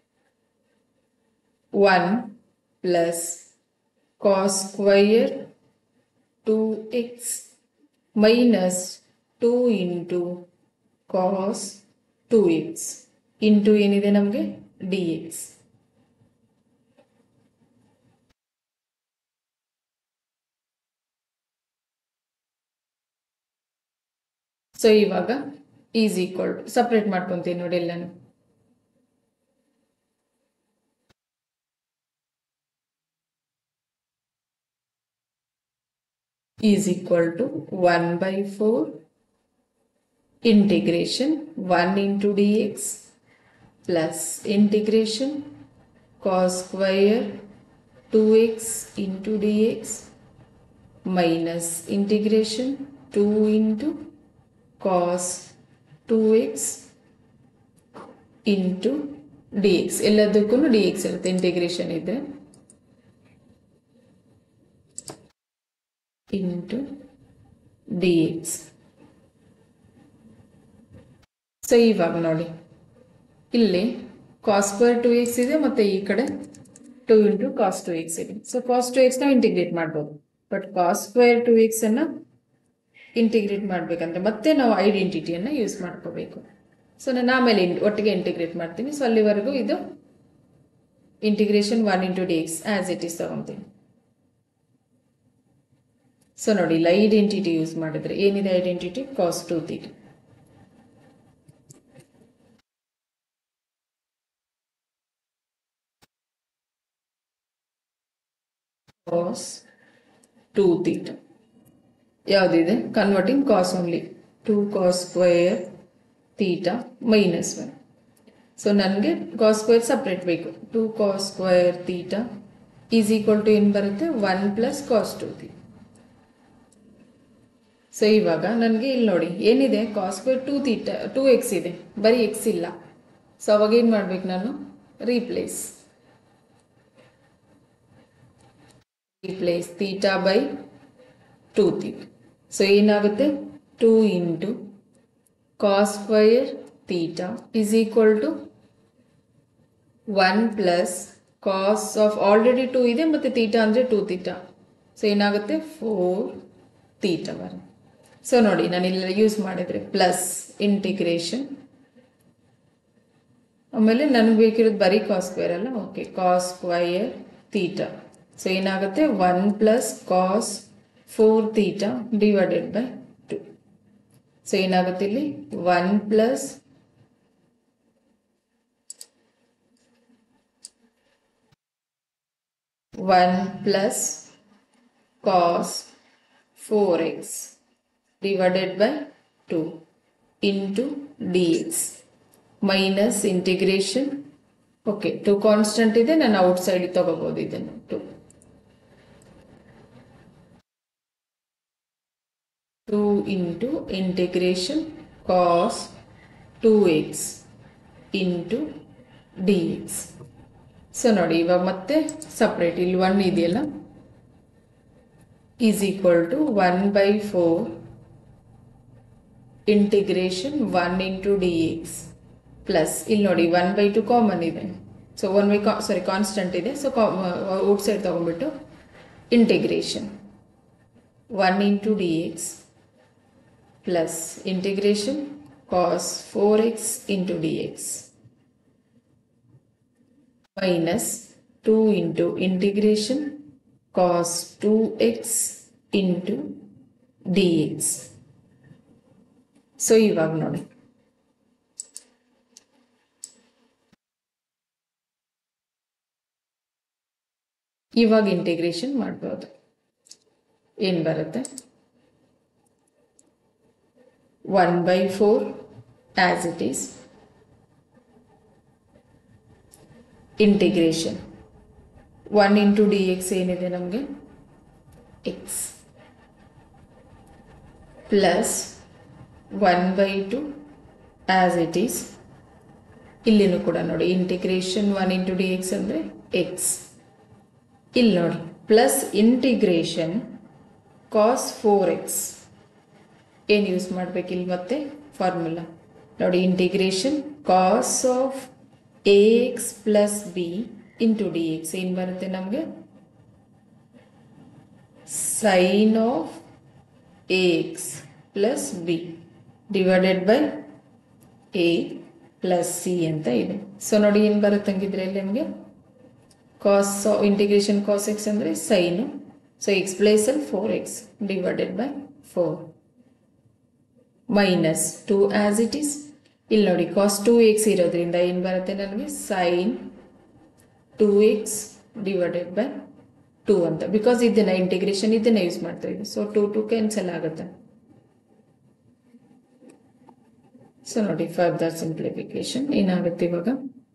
one plus cos square two x minus two into cos two x into ಏನಿದೆ ನಮಗೆ d x so ಇವಾಗ is equal separate ಮಾಡ್ಕೊತೀನಿ ನೋಡಿ ಎಲ್ಲಾನು is equal to 1 by 4 integration 1 into dx plus integration cos square 2x into dx minus integration 2 into cos 2x into dx ಎಲ್ಲದಕ್ಕೂ dx ಇರುತ್ತೆ integration ಇದ್ರೆ into d x so ಇವಾಗ ನೋಡಿ ಇಲ್ಲಿ ಕಾಸ್ ಸ್ಕ್ವೇರ್ ಟು ಎಕ್ಸ್ ಇದೆ ಮತ್ತು ಈ ಕಡೆ two into cos two x ಇದೆ ಸೊ ಕಾಸ್ ಟು ಎಕ್ಸ್ ನಾವು ಇಂಟಿಗ್ರೇಟ್ ಮಾಡ್ಬೋದು but cos square two x ಅನ್ನು ಇಂಟಿಗ್ರೇಟ್ ಮಾಡಬೇಕಂದ್ರೆ ಮತ್ತೆ ನಾವು ಐಡೆಂಟಿಟಿಯನ್ನು ಯೂಸ್ ಮಾಡ್ಕೋಬೇಕು ಸೊ ನಾನು ಆಮೇಲೆ ಇನ್- ಒಟ್ಟಿಗೆ ಇಂಟಿಗ್ರೇಟ್ ಮಾಡ್ತೀನಿ ಸೊ ಅಲ್ಲಿವರೆಗೂ ಇದು integration one into d x as it is ತಗೊತೀನಿ ಸೊ ನೋಡಿ ಇಲ್ಲ ಐಡೆಂಟಿಟಿ ಯೂಸ್ ಮಾಡಿದ್ರೆ ಏನಿದೆ identity cos two theta cos two theta ಯಾವುದಿದೆ converting cos only two cos square theta minus one so ನನಗೆ ಕಾಸ್ ಸ್ಕ್ವೇರ್ ಸಪ್ರೇಟ್ ಬೇಕು two cos square theta is equal to ಏನು ಬರುತ್ತೆ one plus cos two theta so ಇವಾಗ ನನಗೆ ಇಲ್ಲಿ ನೋಡಿ ಏನಿದೆ cos square two theta two x ಇದೆ ಬರೀ ಎಕ್ಸ್ ಇಲ್ಲ ಸೊ ಅವಾಗ ಏನು ಮಾಡ್ಬೇಕು ನಾನು replace replace theta by two theta so ಏನಾಗುತ್ತೆ two into cos square theta is equal to one plus cos of already two ಇದೆ ಮತ್ತು ತೀಟಾ ಅಂದರೆ ಟೂ ತೀಟಾ ಸೊ ಏನಾಗುತ್ತೆ ಫೋರ್ ತೀಟಾ ಬರುತ್ತೆ ಸೊ ನೋಡಿ ನಾನು ಇಲ್ಲಿ ಯೂಸ್ ಮಾಡಿದರೆ ಪ್ಲಸ್ ಇಂಟಿಗ್ರೇಷನ್ ಆಮೇಲೆ ನನಗೆ ಬೇಕಿರೋದು ಬರೀ ಕಾಸ್ ಸ್ಕ್ವೇರ್ ಅಲ್ಲ okay cos square theta so ಏನಾಗುತ್ತೆ one plus cos four theta divided by two so ಏನಾಗುತ್ತೆ ಇಲ್ಲಿ one plus one plus cos four x divided by 2 into dx minus integration okay two constant ಇದೆ ನಾನು outside ತಗೋಬಹುದು ಇದನ್ನು two two into integration cos two x into d x so ನೋಡಿ ಇವಾಗ ಮತ್ತೆ separate ಇಲ್ಲಿ ಒನ್ ಇದೆಯಲ್ಲ is equal to one by four integration one into d x plus ಇಲ್ಲಿ ನೋಡಿ ಒನ್ ಬೈ ಟು ಕಾಮನ್ ಇದೆ ಸೊ ಒನ್ ಬೈ ಕಾ sorry constant ಇದೆ ಸೊ ಔಟ್ ಸೈಡ್ ತೊಗೊಂಡ್ಬಿಟ್ಟು integration one into d x plus integration cos four x into d x minus two into integration cos two x into d x so ಇವಾಗ ನೋಡಿ ಇವಾಗ integration ಮಾಡ್ಬೋದು ಏನು ಬರುತ್ತೆ one by four as it is integration one into d x ಏನಿದೆ ನಮಗೆ x plus one by two as it is ಇಲ್ಲಿನೂ ಕೂಡ ನೋಡಿ integration one into d x ಅಂದರೆ ಎಕ್ಸ್ ಇಲ್ಲಿ ನೋಡಿ plus integration cos four x ಏನು ಯೂಸ್ ಮಾಡ್ಬೇಕು ಇಲ್ಲಿ ಮತ್ತೆ ಫಾರ್ಮುಲಾ ನೋಡಿ integration cos of a x plus b into d x ಏನು ಬರುತ್ತೆ ನಮಗೆ sine of a x plus b divided by a plus c ಅಂತ ಇದೆ ಸೊ ನೋಡಿ ಏನು ಬರುತ್ತೆ ಹಂಗಿದ್ರೆ ಇಲ್ಲಿ ನಮಗೆ ಕಾಸ್ ಇಂಟಿಗ್ರೇಷನ್ ಕಾಸ್ ಎಕ್ಸ್ ಅಂದರೆ ಸೈನು ಸೊ ಎಕ್ಸ್ ಪ್ಲೇಸಲ್ಲಿ four x divided by four minus two as it is ಇಲ್ಲಿ ನೋಡಿ ಕಾಸ್ ಟು ಎಕ್ಸ್ ಇರೋದ್ರಿಂದ ಏನು ಬರುತ್ತೆ ನನಗೆ sine two x divided by two ಅಂತ ಬಿಕಾಸ್ ಇದನ್ನ ಇಂಟಿಗ್ರೇಷನ್ ಇದನ್ನ ಯೂಸ್ ಮಾಡ್ತಾ ಇದ್ದೀವಿ ಸೊ ಟು ಟು ಕ್ಯಾನ್ಸಲ್ ಆಗುತ್ತೆ ಸೊ ನೋಡಿ ಫರ್ದರ್ ಸಿಂಪ್ಲಿಫಿಕೇಶನ್ ಏನಾಗುತ್ತೆ ಇವಾಗ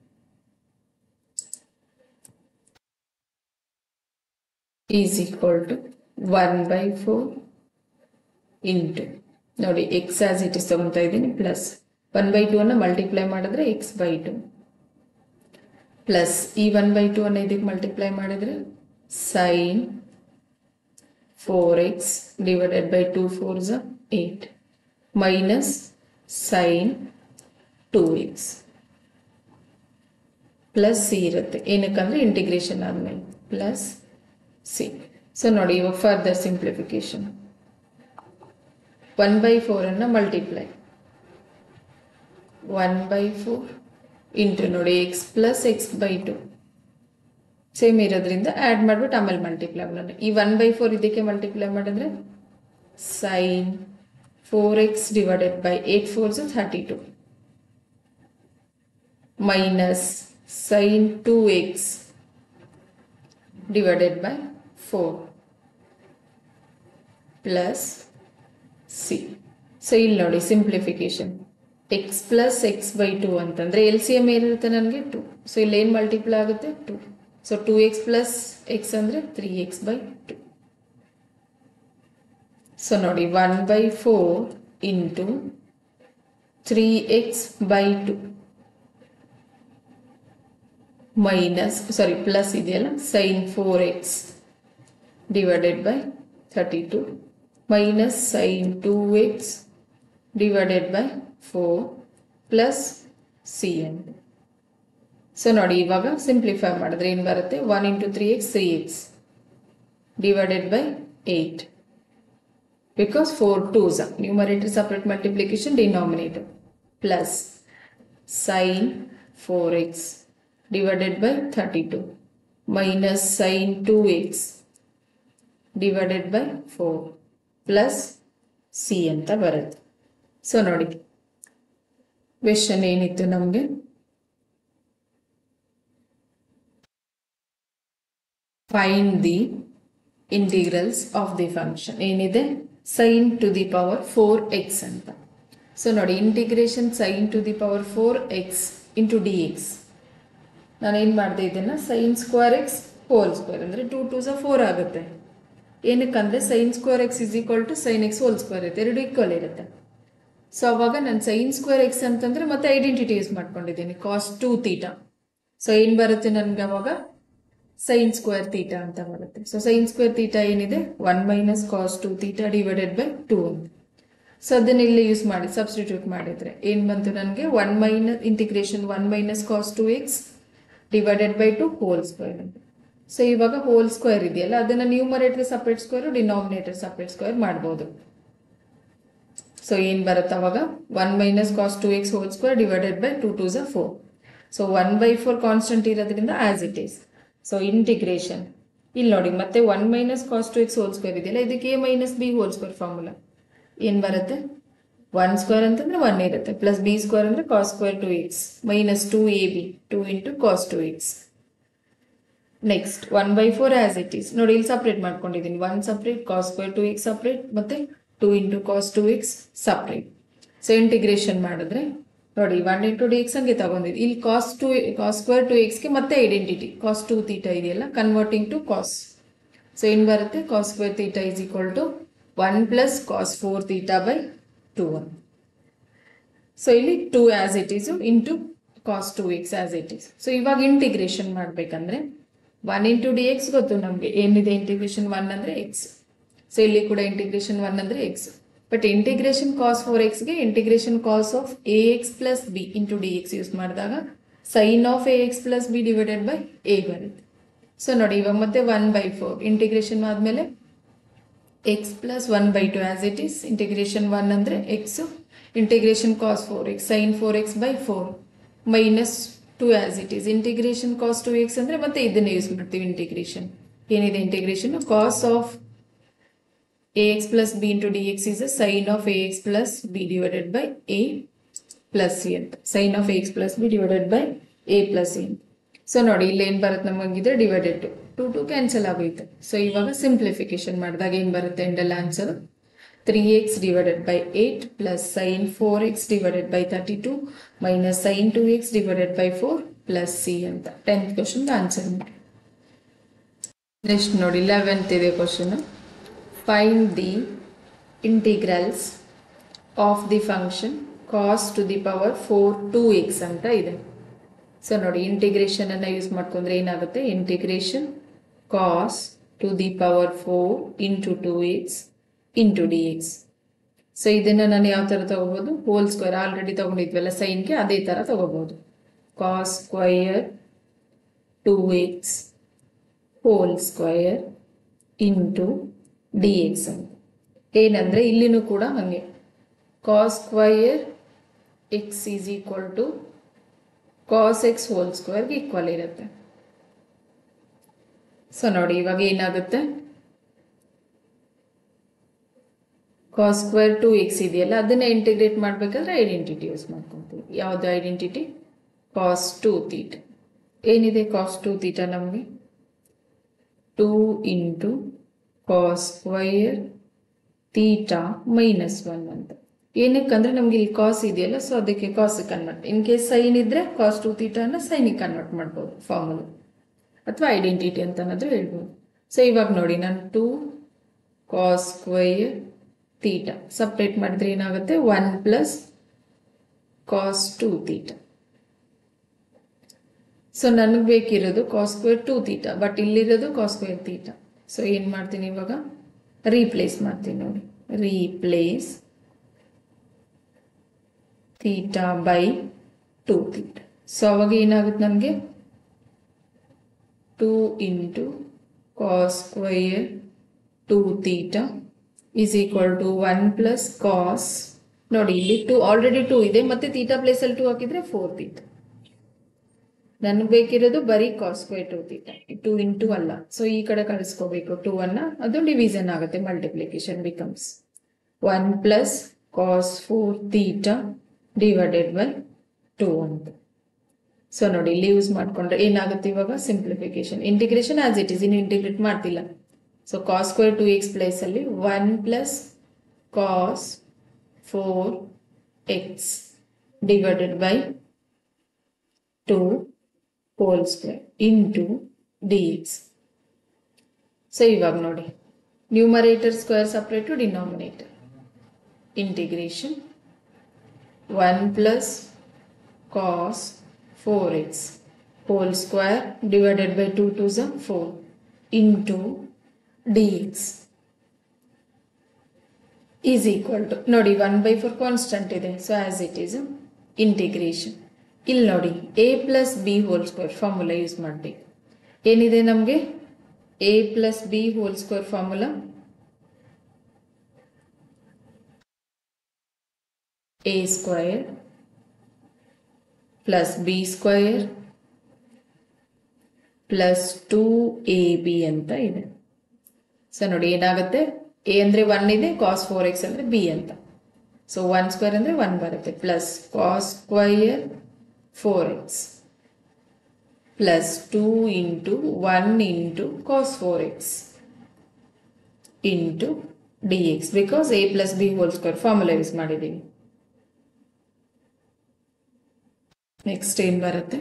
is equal to one by four into ನೋಡಿ ಎಕ್ಸ್ ಆಸ್ ಇಟ್ ಇಸ್ ತಗೊತಾ ಇದ್ದೀನಿ ಪ್ಲಸ್ ಒನ್ ಬೈ ಟು ಅನ್ನು ಮಲ್ಟಿಪ್ಲೈ ಮಾಡಿದ್ರೆ ಎಕ್ಸ್ ಬೈ ಟು ಪ್ಲಸ್ ಈ ಒನ್ ಬೈ ಟು ಅನ್ನು ಇದಕ್ಕೆ ಮಲ್ಟಿಪ್ಲೈ ಮಾಡಿದ್ರೆ sine four x divided by two four ಝ eight minus sine two x plus c ಇರುತ್ತೆ ಏನಕ್ಕಂದ್ರೆ ಇಂಟಿಗ್ರೇಷನ್ ಆದಮೇಲೆ ಪ್ಲಸ್ ಸಿ ಸೊ ನೋಡಿ ಇವಾಗ ಫರ್ದರ್ ಸಿಂಪ್ಲಿಫಿಕೇಶನ್ ಒನ್ ಬೈ ಫೋರನ್ನು multiply one by four into ನೋಡಿ x plus x by two same ಇರೋದ್ರಿಂದ add ಮಾಡಿಬಿಟ್ಟು ಆಮೇಲೆ ಮಲ್ಟಿಪ್ಲೈ ಮಾಡೋಣ ಈ ಒನ್ ಬೈ ಫೋರ್ ಇದಕ್ಕೆ ಮಲ್ಟಿಪ್ಲೈ ಮಾಡಿದ್ರೆ sine four x divided by eight force thirty two minus sine two x divided by four plus c so ಇಲ್ಲಿ ನೋಡಿ simplification x plus x by two ಅಂತಂದ್ರೆ L C M ಏನಿರುತ್ತೆ ನನಗೆ two so ಇಲ್ಲಿ ಏನು multiply ಆಗುತ್ತೆ two so two x plus x ಅಂದರೆ three x by two so ನೋಡಿ one by four into three x by two minus sorry plus ಇದೆಯಲ್ಲ sine four x divided by thirty two minus sine two x divided by four plus c ಅಂತ so ನೋಡಿ ಇವಾಗ simplify ಮಾಡಿದ್ರೆ ಏನು ಬರುತ್ತೆ one into three x three x divided by eight because four twos numerator separate multiplication denominator plus sine four x divided by thirty two minus sine two x divided by four plus c ಅಂತ ಬರುತ್ತೆ so ನೋಡಿ question ಏನಿತ್ತು ನಮಗೆ find the integrals of the function ಏನಿದೆ sine to the power four x ಅಂತ so ನೋಡಿ integration sine to the power four x into d x ನಾನೇನು ಮಾಡಿದೆ ಇದನ್ನು sine square x whole square ಅಂದರೆ ಟೂ ಟೂ ಸ ಫೋರ್ ಆಗುತ್ತೆ ಏನಕ್ಕಂದರೆ sine square x is equal to sine x whole square ಇರುತ್ತೆ ಎರಡು ಈಕ್ವಲ್ ಇರುತ್ತೆ ಸೊ ಅವಾಗ ನಾನು ಸೈನ್ ಸ್ಕ್ವೇರ್ ಎಕ್ಸ್ ಅಂತಂದರೆ ಮತ್ತೆ ಐಡೆಂಟಿಟಿ ಯೂಸ್ ಮಾಡ್ಕೊಂಡಿದ್ದೀನಿ ಕಾಸ್ ಟೂ ತೀಟಾ ಸೊ ಏನು ಬರುತ್ತೆ ನನಗೆ ಅವಾಗ ಸೈನ್ ಸ್ಕ್ವೇರ್ ತೀಟಾ ಅಂತ ಬರುತ್ತೆ ಸೊ ಸೈನ್ ಸ್ಕ್ವೇರ್ ತೀಟಾ ಏನಿದೆ one minus cos two theta divided by two ಅಂತ ಸೊ ಅದನ್ನ ಇಲ್ಲಿ ಯೂಸ್ ಮಾಡಿ ಸಬ್ಸ್ಟಿಟ್ಯೂಟ್ ಮಾಡಿದ್ರೆ ಏನು ಬಂತು ನನಗೆ one minus integration one minus cos two x divided by two whole square ಅಂತ ಸೊ ಇವಾಗ ಹೋಲ್ ಸ್ಕ್ವೇರ್ ಇದೆಯಲ್ಲ ಅದನ್ನ numerator separate square denominator separate square ಮಾಡ್ಬೋದು ಸೊ ಏನು ಬರುತ್ತೆ ಅವಾಗ one minus cos two x whole square divided by two two ಝ four so one by four constant ಇರೋದ್ರಿಂದ as it is so integration ಇಲ್ಲಿ ನೋಡಿ ಮತ್ತೆ one minus cos two x whole square ಇದೆಯಲ್ಲ ಇದಕ್ಕೆ a minus b whole square formula ಏನು ಬರುತ್ತೆ one square ಅಂತಂದ್ರೆ one ಇರುತ್ತೆ ಪ್ಲಸ್ ಬಿ ಸ್ಕ್ವೇರ್ ಅಂದರೆ cos square two x minus two a b two into cos two x next one by four as it is ನೋಡಿ ಇಲ್ಲಿ separate ಮಾಡ್ಕೊಂಡಿದ್ದೀನಿ one separate cos square two x separate ಮತ್ತೆ two into cos two x separate so integration ಮಾಡಿದ್ರೆ ನೋಡಿ one into d x ಹಂಗೆ ತಗೊಂಡಿದ್ದು ಇಲ್ಲಿ cos two cos square two ಎಕ್ಸ್ಗೆ ಮತ್ತೆ ಐಡೆಂಟಿಟಿ ಕಾಸ್ ಟು ತೀಟ ಇದೆಯಲ್ಲ ಕನ್ವರ್ಟಿಂಗ್ ಟು ಕಾಸ್ ಸೊ ಏನು ಬರುತ್ತೆ cos square theta is equal to one plus cos four theta by two one so ಇಲ್ಲಿ two as it is into cos two x as it is so ಇವಾಗ integration ಮಾಡಬೇಕಂದ್ರೆ one into d x ಗೊತ್ತು ನಮಗೆ ಏನಿದೆ integration one ಅಂದರೆ x so ಇಲ್ಲಿ ಕೂಡ integration one ಅಂದರೆ x but integration cos four ಎಕ್ಸ್ಗೆ integration cos of a x plus b into d x use ಮಾಡಿದಾಗ sine of a x plus b divided by a ಬರುತ್ತೆ so ನೋಡಿ ಇವಾಗ ಮತ್ತೆ ಒನ್ ಬೈ ಫೋರ್ ಇಂಟಿಗ್ರೇಷನ್ ಆದಮೇಲೆ x plus one by two as it is integration one ಅಂದರೆ x integration cos four X sign four x by four minus two as it is integration cos two x ಅಂದರೆ ಮತ್ತೆ ಇದನ್ನೇ use ಮಾಡ್ತೀವಿ integration ಏನಿದೆ integration cos of a x plus b into d x is a sine of a x plus b divided by a plus c ಅಂತ sine of a x plus b divided by a plus c ಅಂತ so ನೋಡಿ ಇಲ್ಲಿ ಏನು ಬರುತ್ತೆ ನಮಗಿದ್ರೆ divided two two two cancel ಆಗೋಯ್ತು so ಇವಾಗ simplification ಮಾಡಿದಾಗ ಏನು ಬರುತ್ತೆ ಎಂಡೆಲ್ಲ answer three x divided by eight plus sine four x divided by thirty two minus sine two x divided by four plus c ಅಂತ ಟೆಂತ್ ಕ್ವಶನ್ ಆನ್ಸರ್ ಮಾಡಿ next ನೋಡಿ eleventh ಇದೆ question find the integrals of the function cos to the power four two x ಅಂತ ಇದೆ so ನೋಡಿ integration ಅನ್ನ use ಮಾಡ್ಕೊಂಡ್ರೆ ಏನಾಗುತ್ತೆ integration cos to the power four into two x into d x so ಇದನ್ನ ನಾನು ಯಾವ ಥರ ತಗೋಬೋದು ಹೋಲ್ ಸ್ಕ್ವೇರ್ ಆಲ್ರೆಡಿ ತಗೊಂಡಿದ್ವಲ್ಲ ಸೈನ್ಗೆ ಅದೇ ಥರ ತಗೋಬೋದು cos square two x whole square into d x ಅಂತ ಏನಂದರೆ ಇಲ್ಲಿನೂ ಕೂಡ ಹಾಗೆ cos square x is equal to cos x whole ಸ್ಕ್ವೇರ್ಗೆ ಈಕ್ವಲ್ ಇರುತ್ತೆ ಸೊ ನೋಡಿ ಇವಾಗ ಏನಾಗುತ್ತೆ ಕಾಸ್ ಸ್ಕ್ವೇರ್ ಟು ಎಕ್ಸ್ ಇದೆಯಲ್ಲ ಅದನ್ನ ಇಂಟಿಗ್ರೇಟ್ ಮಾಡಬೇಕಾದ್ರೆ ಐಡೆಂಟಿಟಿ ಯೂಸ್ ಮಾಡ್ಕೊತೀವಿ ಯಾವುದು ಐಡೆಂಟಿಟಿ ಕಾಸ್ ಟು ತೀಟ ಏನಿದೆ ಕಾಸ್ ಟು ತೀಟ ನಮಗೆ two into cos square theta minus one ಅಂತ ಏನಕ್ಕಂದ್ರೆ ನಮ್ಗೆ ಇಲ್ಲಿ ಕಾಸ್ ಇದೆಯಲ್ಲ ಸೊ ಅದಕ್ಕೆ cos convert in case sine ಇದ್ರೆ ಕಾಸ್ ಟು ತೀಟಾನ ಸೈನಿಗೆ ಕನ್ವರ್ಟ್ ಮಾಡ್ಬೋದು ಫಾರ್ಮುಲಾ ಅಥವಾ ಐಡೆಂಟಿಟಿ ಅಂತ ಅನ್ನೋದು ಹೇಳ್ಬೋದು ಸೊ ಇವಾಗ ನೋಡಿ ನಾನು two cos square theta separate ಮಾಡಿದ್ರೆ ಏನಾಗುತ್ತೆ one plus cos two theta so ನನಗೆ ಬೇಕಿರೋದು cos square two theta but ಇಲ್ಲಿರೋದು ಕಾಸ್ ಸ್ಕ್ವೇರ್ ತೀಟಾ ಸೊ ಏನು ಮಾಡ್ತೀನಿ ಇವಾಗ ರೀಪ್ಲೇಸ್ ಮಾಡ್ತೀನಿ ನೋಡಿ replace theta by two theta so ಅವಾಗ ಏನಾಗುತ್ತೆ ನನಗೆ two into cos square two theta is equal to one plus cos ನೋಡಿ ಇಲ್ಲಿ ಟು ಆಲ್ರೆಡಿ ಟೂ ಇದೆ ಮತ್ತೆ ತೀಟಾ ಪ್ಲೇಸಲ್ಲಿ ಟೂ ಹಾಕಿದ್ರೆ ಫೋರ್ ತೀಟಾ ನನಗೆ ಬೇಕಿರೋದು ಬರೀ cos square two theta two into ಅಲ್ಲ ಸೊ ಈ ಕಡೆ ಕಳಿಸ್ಕೋಬೇಕು ಟೂ ಅನ್ನ ಅದು ಡಿವಿಷನ್ ಆಗುತ್ತೆ multiplication becomes one plus cos four theta divided by two ಅಂತ ಸೊ ನೋಡಿ ಇಲ್ಲಿ ಯೂಸ್ ಮಾಡ್ಕೊಂಡ್ರೆ ಏನಾಗುತ್ತೆ ಇವಾಗ simplification integration as it is ಇನ್ನು ಇಂಟಿಗ್ರೇಟ್ ಮಾಡ್ತಿಲ್ಲ so cos square two x place ಅಲ್ಲಿ one plus cos four x divided by two whole square into d x so ಇವಾಗ ನೋಡಿ numerator square separate to denominator integration one plus cos four x whole square divided by two two ಝ four into d x is equal to ನೋಡಿ one by four constant ಇದೆ so as it is integration ಇಲ್ಲಿ ನೋಡಿ a plus b whole square formula use ಮಾಡಬೇಕು ಏನಿದೆ ನಮಗೆ a plus b whole square formula a square plus b square plus two a b ಅಂತ ಇದೆ so ನೋಡಿ ಏನಾಗುತ್ತೆ ಎ ಅಂದರೆ ಒನ್ ಇದೆ ಕಾಸ್ ಫೋರ್ ಎಕ್ಸ್ ಅಂದರೆ ಬಿ ಅಂತ ಸೊ ಒನ್ ಸ್ಕ್ವೇರ್ ಅಂದರೆ ಒನ್ ಬರುತ್ತೆ plus cos square four x plus two into one into cos four x into d x because a plus b whole square formula use ಮಾಡಿದ್ದೀವಿ next ಏನು ಬರುತ್ತೆ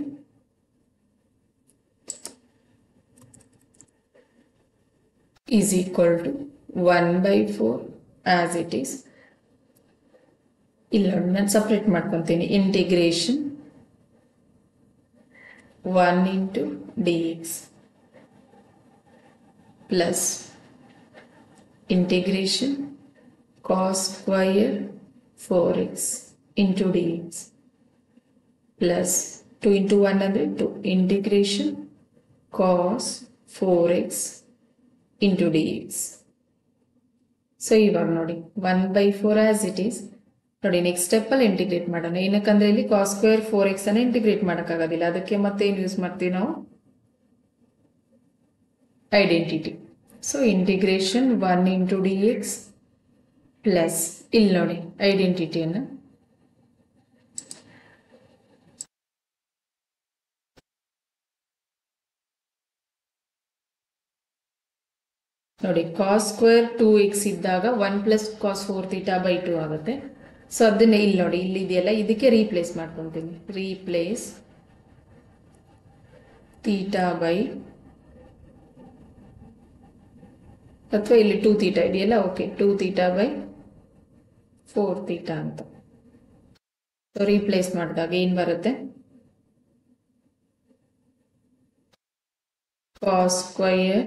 is equal to one by four as it is ಇಲ್ಲ ನಾನು separate ಮಾಡ್ಕೊತೀನಿ integration one into d x plus integration cos square four x into d x plus two into one ಅಂದರೆ two integration cos four x into d x so ಇವಾಗ ನೋಡಿ one by four as it is ನೋಡಿ next ಸ್ಟೆಪ್ಪಲ್ಲಿ integrate ಮಾಡೋಣ ಏನಕ್ಕಂದ್ರೆ ಇಲ್ಲಿ cos square four x ಅನ್ನ integrate ಮಾಡೋಕ್ಕಾಗೋದಿಲ್ಲ ಅದಕ್ಕೆ ಮತ್ತೆ ಏನು ಯೂಸ್ ಮಾಡ್ತೀವಿ ನಾವು identity so integration one into d x plus ಇಲ್ಲಿ ನೋಡಿ ಐಡೆಂಟಿಟಿಯನ್ನು ನೋಡಿ ಕಾಸ್ ಸ್ಕ್ವೇರ್ ಟೂ ಎಕ್ಸ್ ಇದ್ದಾಗ one plus cos four theta by two ಆಗುತ್ತೆ ಸೊ ಅದನ್ನೇ ಇಲ್ಲಿ ನೋಡಿ ಇಲ್ಲಿ ಇದೆಯಲ್ಲ ಇದಕ್ಕೆ ರೀಪ್ಲೇಸ್ ಮಾಡ್ಕೊತೀನಿ ರೀಪ್ಲೇಸ್ ತೀಟಾ ಬೈ ಅಥವಾ ಇಲ್ಲಿ ಟೂ ತೀಟಾ ಇದೆಯಲ್ಲ okay two theta by four theta ಅಂತ ಸೊ ರೀಪ್ಲೇಸ್ ಮಾಡಿದಾಗ ಏನು ಬರುತ್ತೆ cos square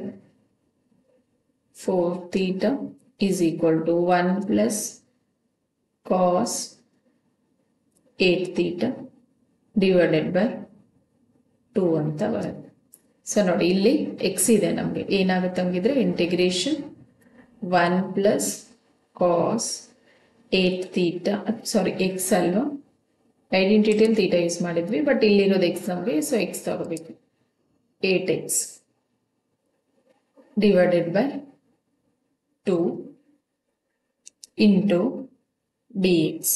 4 theta is equal to 1 plus cos 8 theta divided by 2 ಅಂತ ಬರುತ್ತೆ ಸೊ ನೋಡಿ ಇಲ್ಲಿ ಎಕ್ಸ್ ಇದೆ ನಮಗೆ ಏನಾಗುತ್ತೆ ಹಂಗಿದ್ರೆ integration one plus cos eight theta sorry x ಅಲ್ವಾ ಐಡೆಂಟಿಟಿಯಲ್ಲಿ ತೀಟ ಯೂಸ್ ಮಾಡಿದ್ವಿ ಬಟ್ ಇಲ್ಲಿರೋದು ಎಕ್ಸ್ ನಮಗೆ ಸೊ ಎಕ್ಸ್ ತಗೋಬೇಕು eight x divided by 2 into d x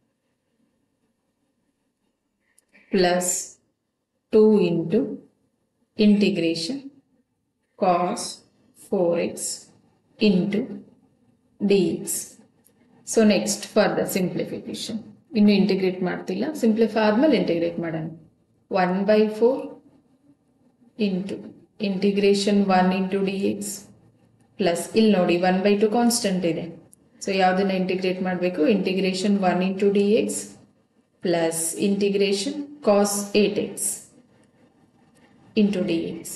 plus two into integration cos four x into d x so next further simplification ಇನ್ನು integrate ಮಾಡ್ತಿಲ್ಲ simplify ಆದ್ಮೇಲೆ integrate ಮಾಡೋಣ one by four into integration one into d x plus ಇಲ್ಲಿ ನೋಡಿ one by two constant ಇದೆ so ಯಾವುದನ್ನ integrate ಮಾಡಬೇಕು integration one into d x plus integration cos eight x into d x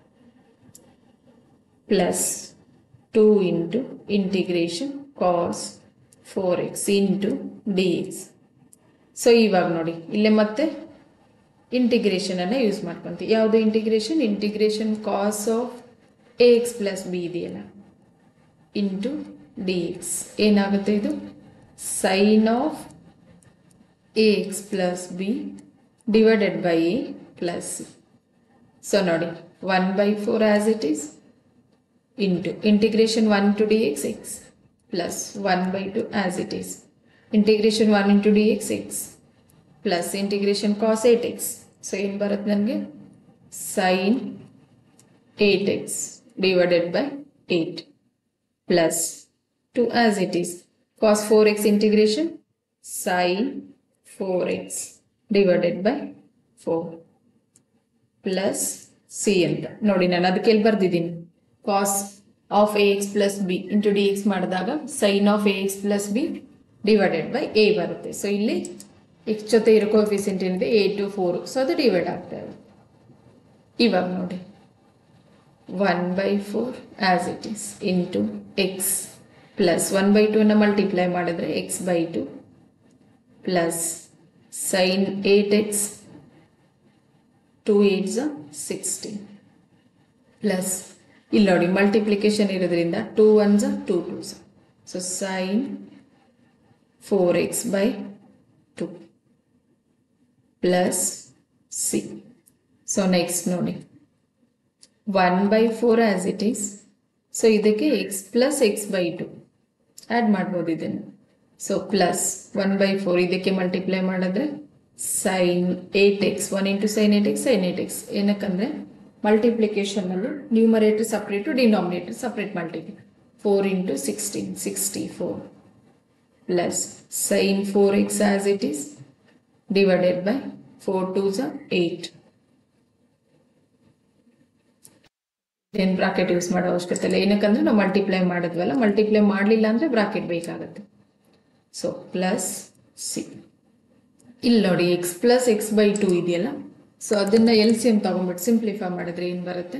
plus two into integration cos four x into d x so ಇವಾಗ ನೋಡಿ ಇಲ್ಲೇ ಮತ್ತೆ integration ಅನ್ನ use ಮಾಡ್ಕೊಂತೀವಿ ಯಾವುದು integration integration cos of a x plus b ಇದೆಯಲ್ಲ into d x ಏನಾಗುತ್ತೆ ಇದು sine of a x plus b divided by a plus c so ನೋಡಿ one by four as it is into integration one to d x x plus one by two as it is integration one into d x x plus integration cos eight x so ಏನು ಬರುತ್ತೆ ನನಗೆ sine eight x divided by eight plus two as it is cos four x integration sine four x divided by four plus c ಅಂತ ನೋಡಿ ನಾನು ಅದಕ್ಕೆ ಎಲ್ಲಿ ಬರ್ದಿದ್ದೀನಿ cos of a x plus b into d x ಮಾಡಿದಾಗ sine of a x plus b divided by a ಬರುತ್ತೆ so ಇಲ್ಲಿ ಎಕ್ಸ್ ಜೊತೆ ಇರೋ ಕೋಫಿಸಿಯಂಟ್ ಏನಿದೆ ಎ ಟು ಫೋರ್ ಸೊ ಅದು ಡಿವೈಡ್ ಆಗ್ತಾ ಇದೆ ಇವಾಗ ನೋಡಿ one by four as it is into x plus one by ಟೂನ ಮಲ್ಟಿಪ್ಲೈ ಮಾಡಿದ್ರೆ x by two plus sine eight x two eights sixteen plus ಇಲ್ಲಿ ನೋಡಿ ಮಲ್ಟಿಪ್ಲಿಕೇಶನ್ ಇರೋದ್ರಿಂದ two ones two twos so sine four x by two plus c so next ನೋಡಿ one by four as it is so ಇದಕ್ಕೆ x plus x by two add ಮಾಡ್ಬೋದು ಇದನ್ನು so plus one by four ಇದಕ್ಕೆ multiply ಮಾಡಿದ್ರೆ sine eight x one into sine eight x sine eight x ಏನಕ್ಕಂದ್ರೆ ಮಲ್ಟಿಪ್ಲಿಕೇಶನಲ್ಲಿ numerator separate denominator separate multiply four into sixteen sixty four plus sine four x as it is divided by four two ಝ eight ಏನು bracket use ಮಾಡೋ ಅವಶ್ಯಕತೆ ಇಲ್ಲ ಏನಕ್ಕಂದ್ರೆ ನಾವು multiply ಮಾಡಿದ್ವಲ್ಲ multiply ಮಾಡಲಿಲ್ಲ ಅಂದರೆ ಬ್ರಾಕೆಟ್ ಬೇಕಾಗುತ್ತೆ ಸೊ ಪ್ಲಸ್ ಸಿ ಇಲ್ಲಿ ನೋಡಿ x plus x by two ಇದೆಯಲ್ಲ ಸೊ ಅದನ್ನ ಎಲ್ ಸಿ ಎಂ ತಗೊಂಡ್ಬಿಟ್ಟು ಸಿಂಪ್ಲಿಫೈ ಮಾಡಿದ್ರೆ ಏನು ಬರುತ್ತೆ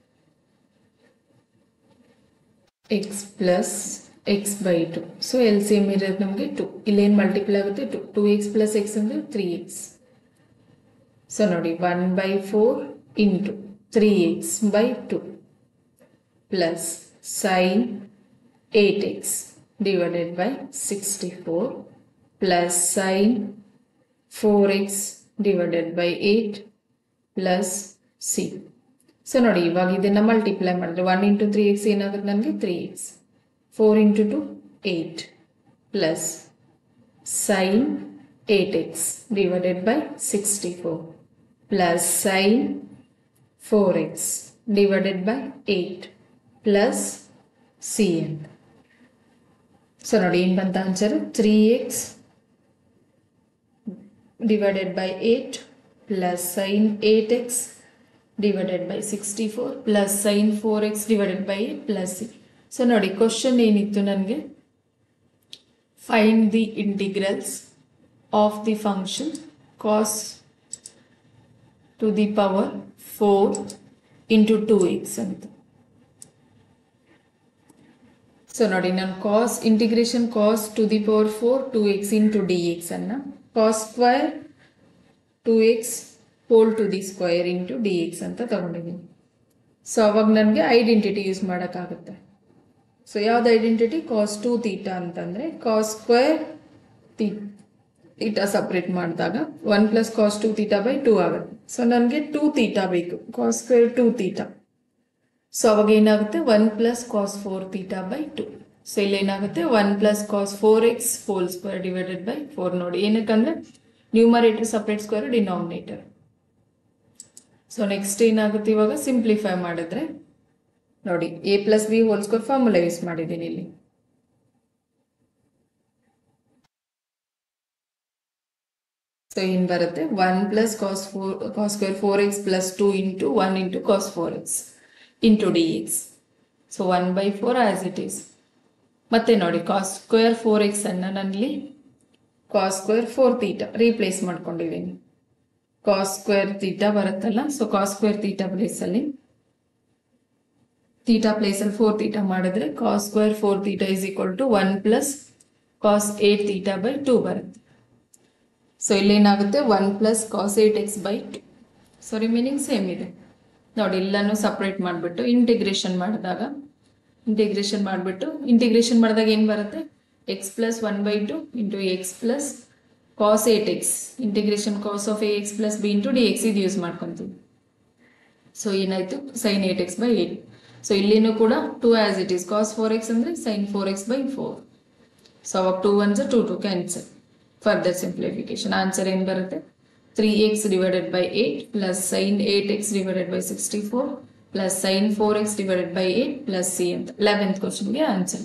x plus x by two so L C M ಇರೋದು ನಮಗೆ ಟು ಇಲ್ಲೇನು ಮಲ್ಟಿಪ್ಲೈ ಆಗುತ್ತೆ two two x plus x ಅಂದರೆ ತ್ರೀ ಎಕ್ಸ್ ಸೊ ನೋಡಿ one by four into three x by two plus sine eight x divided by sixty four plus sine four x divided by eight plus c so ನೋಡಿ ಇವಾಗ ಇದನ್ನ multiply ಮಾಡಿದ್ರೆ one into three x ಏನಾಗುತ್ತೆ ನನಗೆ three x four into two eight plus sine eight x divided by sixty four plus sine four x divided by eight plus c ಅಂತ so ನೋಡಿ ಏನು ಬಂತ answer three x divided by 8 plus sin 8x divided by 64 plus sin 4x divided by 8 plus c. So ನೋಡಿ question ಏನಿತ್ತು ನನಗೆ find the integrals of the function cos to the power four into two x ಅಂತ so ನೋಡಿ ನಾನು cos integration cos to the power four two x into d x ಅನ್ನ cos square two x whole to the square into d x ಅಂತ ತಗೊಂಡಿದ್ದೀನಿ so ಅವಾಗ ನನಗೆ identity use ಮಾಡೋಕ್ಕಾಗುತ್ತೆ so ಯಾವ್ದು ಐಡೆಂಟಿಟಿ ಕಾಸ್ ಟು ತೀಟಾ ಅಂತಂದರೆ cos square ತೀ theta separate ಮಾಡಿದಾಗ one plus cos two theta by two ಆಗುತ್ತೆ ಸೊ ನನಗೆ ಟೂ ತೀಟಾ ಬೇಕು cos square two theta so ಅವಾಗ ಏನಾಗುತ್ತೆ one plus cos four theta by two so ಇಲ್ಲಿ ಏನಾಗುತ್ತೆ one plus cos four x whole square divided by four ನೋಡಿ ಏನಕ್ಕಂದ್ರೆ numerator separate square denominator so next ಏನಾಗುತ್ತೆ ಇವಾಗ simplify ಮಾಡಿದ್ರೆ ನೋಡಿ a plus b whole square formula use ಮಾಡಿದ್ದೀನಿ ಇಲ್ಲಿ ಸೊ ಏನು ಬರುತ್ತೆ one plus cos four cos square four x plus two into one into cos four x into d x so one by four as it is ಮತ್ತೆ ನೋಡಿ cos square four x ಅನ್ನ ನಾನಿಲ್ಲಿ cos square four theta replace ಮಾಡ್ಕೊಂಡಿದ್ದೀನಿ cos square theta ಬರುತ್ತಲ್ಲ so cos square theta ಪ್ಲೇಸಲ್ಲಿ theta ಪ್ಲೇಸಲ್ಲಿ four theta ಮಾಡಿದ್ರೆ cos square four theta is equal to one plus cos eight theta by two ಬರುತ್ತೆ so ಇಲ್ಲೇನಾಗುತ್ತೆ one plus cos eight x by two so remaining same ಇದೆ ನೋಡಿ ಎಲ್ಲನೂ separate ಮಾಡಿಬಿಟ್ಟು integration ಮಾಡಿದಾಗ ಇಂಟಿಗ್ರೇಷನ್ ಮಾಡಿಬಿಟ್ಟು ಇಂಟಿಗ್ರೇಷನ್ ಮಾಡಿದಾಗ ಏನು ಬರುತ್ತೆ x plus one by two into x plus cos eight x integration cos of a x plus b into d x ಇದು ಯೂಸ್ ಮಾಡ್ಕೊತೀವಿ ಸೊ ಏನಾಯಿತು sine eight x by eight so ಇಲ್ಲಿನೂ ಕೂಡ two as it is cos four x ಅಂದರೆ sine four x by four so ಅವಾಗ two ones two two cancel further simplification answer ಏನು ಬರುತ್ತೆ three x divided by eight plus sine eight x divided by sixty four plus sine four x divided by eight plus c ಅಂತ eleventh ಕ್ವಶನ್ಗೆ answer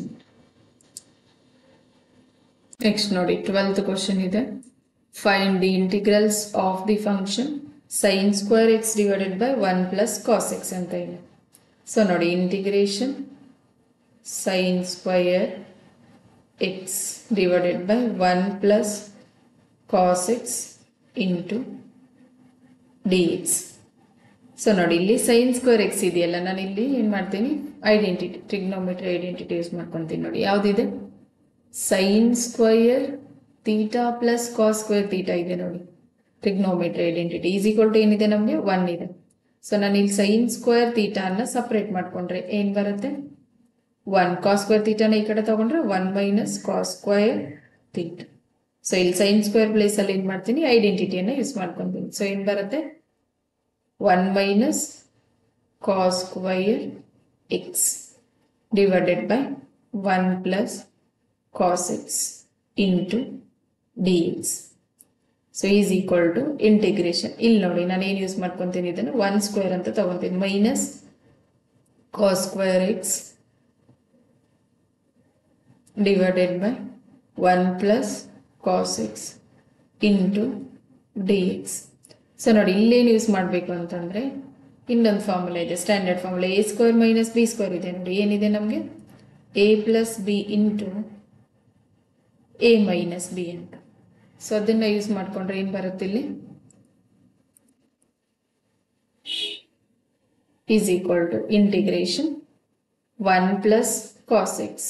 next ನೋಡಿ twelfth question ಇದೆ find the integrals of the function sine square x divided by one plus cos x ಅಂತ ಇದೆ so ನೋಡಿ integration sine square x divided by one plus cos x into d x so ನೋಡಿ ಇಲ್ಲಿ sine square X ಇದೆಯಲ್ಲ ನಾನು ಇಲ್ಲಿ ಏನು ಮಾಡ್ತೀನಿ ಐಡೆಂಟಿಟಿ ಟ್ರಿಗ್ನೋಮೆಟ್ರಿ ಐಡೆಂಟಿಟಿ ಯೂಸ್ ಮಾಡ್ಕೊತೀನಿ ನೋಡಿ ಯಾವುದಿದೆ sine square theta plus cos square theta ಇದೆ ನೋಡಿ trigonometry identity is equal to ಏನಿದೆ ನಮಗೆ ಒನ್ ಇದೆ ಸೊ ನಾನು ಇಲ್ಲಿ ಸೈನ್ ಸ್ಕ್ವೇರ್ ತೀಟಾನ ಸಪ್ರೇಟ್ ಮಾಡ್ಕೊಂಡ್ರೆ ಏನು ಬರುತ್ತೆ ಒನ್ ಕಾಸ್ ಸ್ಕ್ವೇರ್ ತೀಟಾನ ಈ ಕಡೆ ತಗೊಂಡ್ರೆ one minus cos square theta so ಇಲ್ಲಿ ಸೈನ್ ಸ್ಕ್ವೇರ್ ಪ್ಲೇಸಲ್ಲಿ ಏನು ಮಾಡ್ತೀನಿ ಐಡೆಂಟಿಟಿಯನ್ನು ಯೂಸ್ ಮಾಡ್ಕೊತೀನಿ ಸೊ ಏನು ಬರುತ್ತೆ one minus cos square x divided by one plus cos x into d x so is equal to integration ಇಲ್ಲಿ ನೋಡಿ ನಾನು ಏನು ಯೂಸ್ ಮಾಡ್ಕೊತೀನಿ ಇದನ್ನು ಒನ್ ಸ್ಕ್ವೇರ್ ಅಂತ ತಗೊತೀನಿ minus cos square x divided by one plus cos x into d x so ನೋಡಿ ಇಲ್ಲೇನು ಯೂಸ್ ಮಾಡಬೇಕು ಅಂತಂದರೆ ಇನ್ನೊಂದು ಫಾರ್ಮುಲಾ ಇದೆ standard formula a square minus b square ಇದೆ ನೋಡಿ ಏನಿದೆ ನಮಗೆ a plus b into a minus b ಅಂತ ಸೊ ಅದನ್ನು ಯೂಸ್ ಮಾಡಿಕೊಂಡ್ರೆ ಏನು ಬರುತ್ತೆ ಇಲ್ಲಿ is equal to integration one plus cos x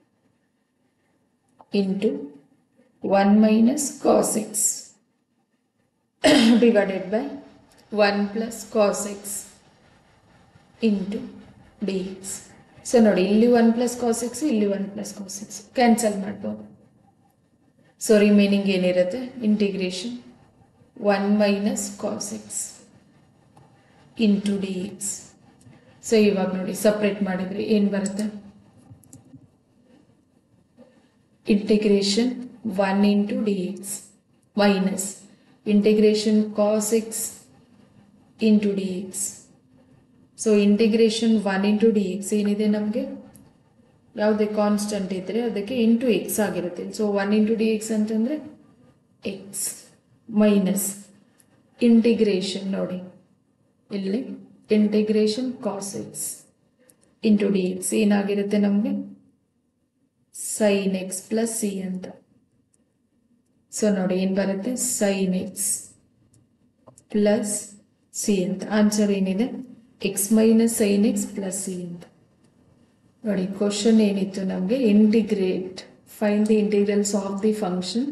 into one minus cos x divided by one plus cos x into d x so ನೋಡಿ ಇಲ್ಲಿ one plus cos x ಇಲ್ಲಿ one plus cos x cancel ಮಾಡ್ಬೋದು so remaining ಏನಿರುತ್ತೆ integration one minus cos x into d x so ಇವಾಗ ನೋಡಿ separate ಮಾಡಿದ್ರೆ ಏನು ಬರುತ್ತೆ integration one into d x minus integration cos x into d x so integration one into d x ಏನಿದೆ ನಮಗೆ ಯಾವುದೇ ಕಾನ್ಸ್ಟಂಟ್ ಇದ್ದರೆ ಅದಕ್ಕೆ ಇಂಟು ಎಕ್ಸ್ ಆಗಿರುತ್ತೆ so one into d x ಅಂತಂದರೆ ಎಕ್ಸ್ ಮೈನಸ್ ಇಂಟಿಗ್ರೇಷನ್ ನೋಡಿ ಇಲ್ಲಿ integration cos x into d x ಏನಾಗಿರುತ್ತೆ ನಮಗೆ ಸೈನ್ ಎಕ್ಸ್ ಪ್ಲಸ್ ಸಿ ಅಂತ ಸೊ ನೋಡಿ ಏನು ಬರುತ್ತೆ ಸೈನ್ ಎಕ್ಸ್ ಪ್ಲಸ್ ಸಿ ಅಂತ ಆನ್ಸರ್ ಏನಿದೆ x minus sine x plus c ಅಂತ ನೋಡಿ ಕ್ವಶನ್ ಏನಿತ್ತು ನಮಗೆ integrate find the integrals of the function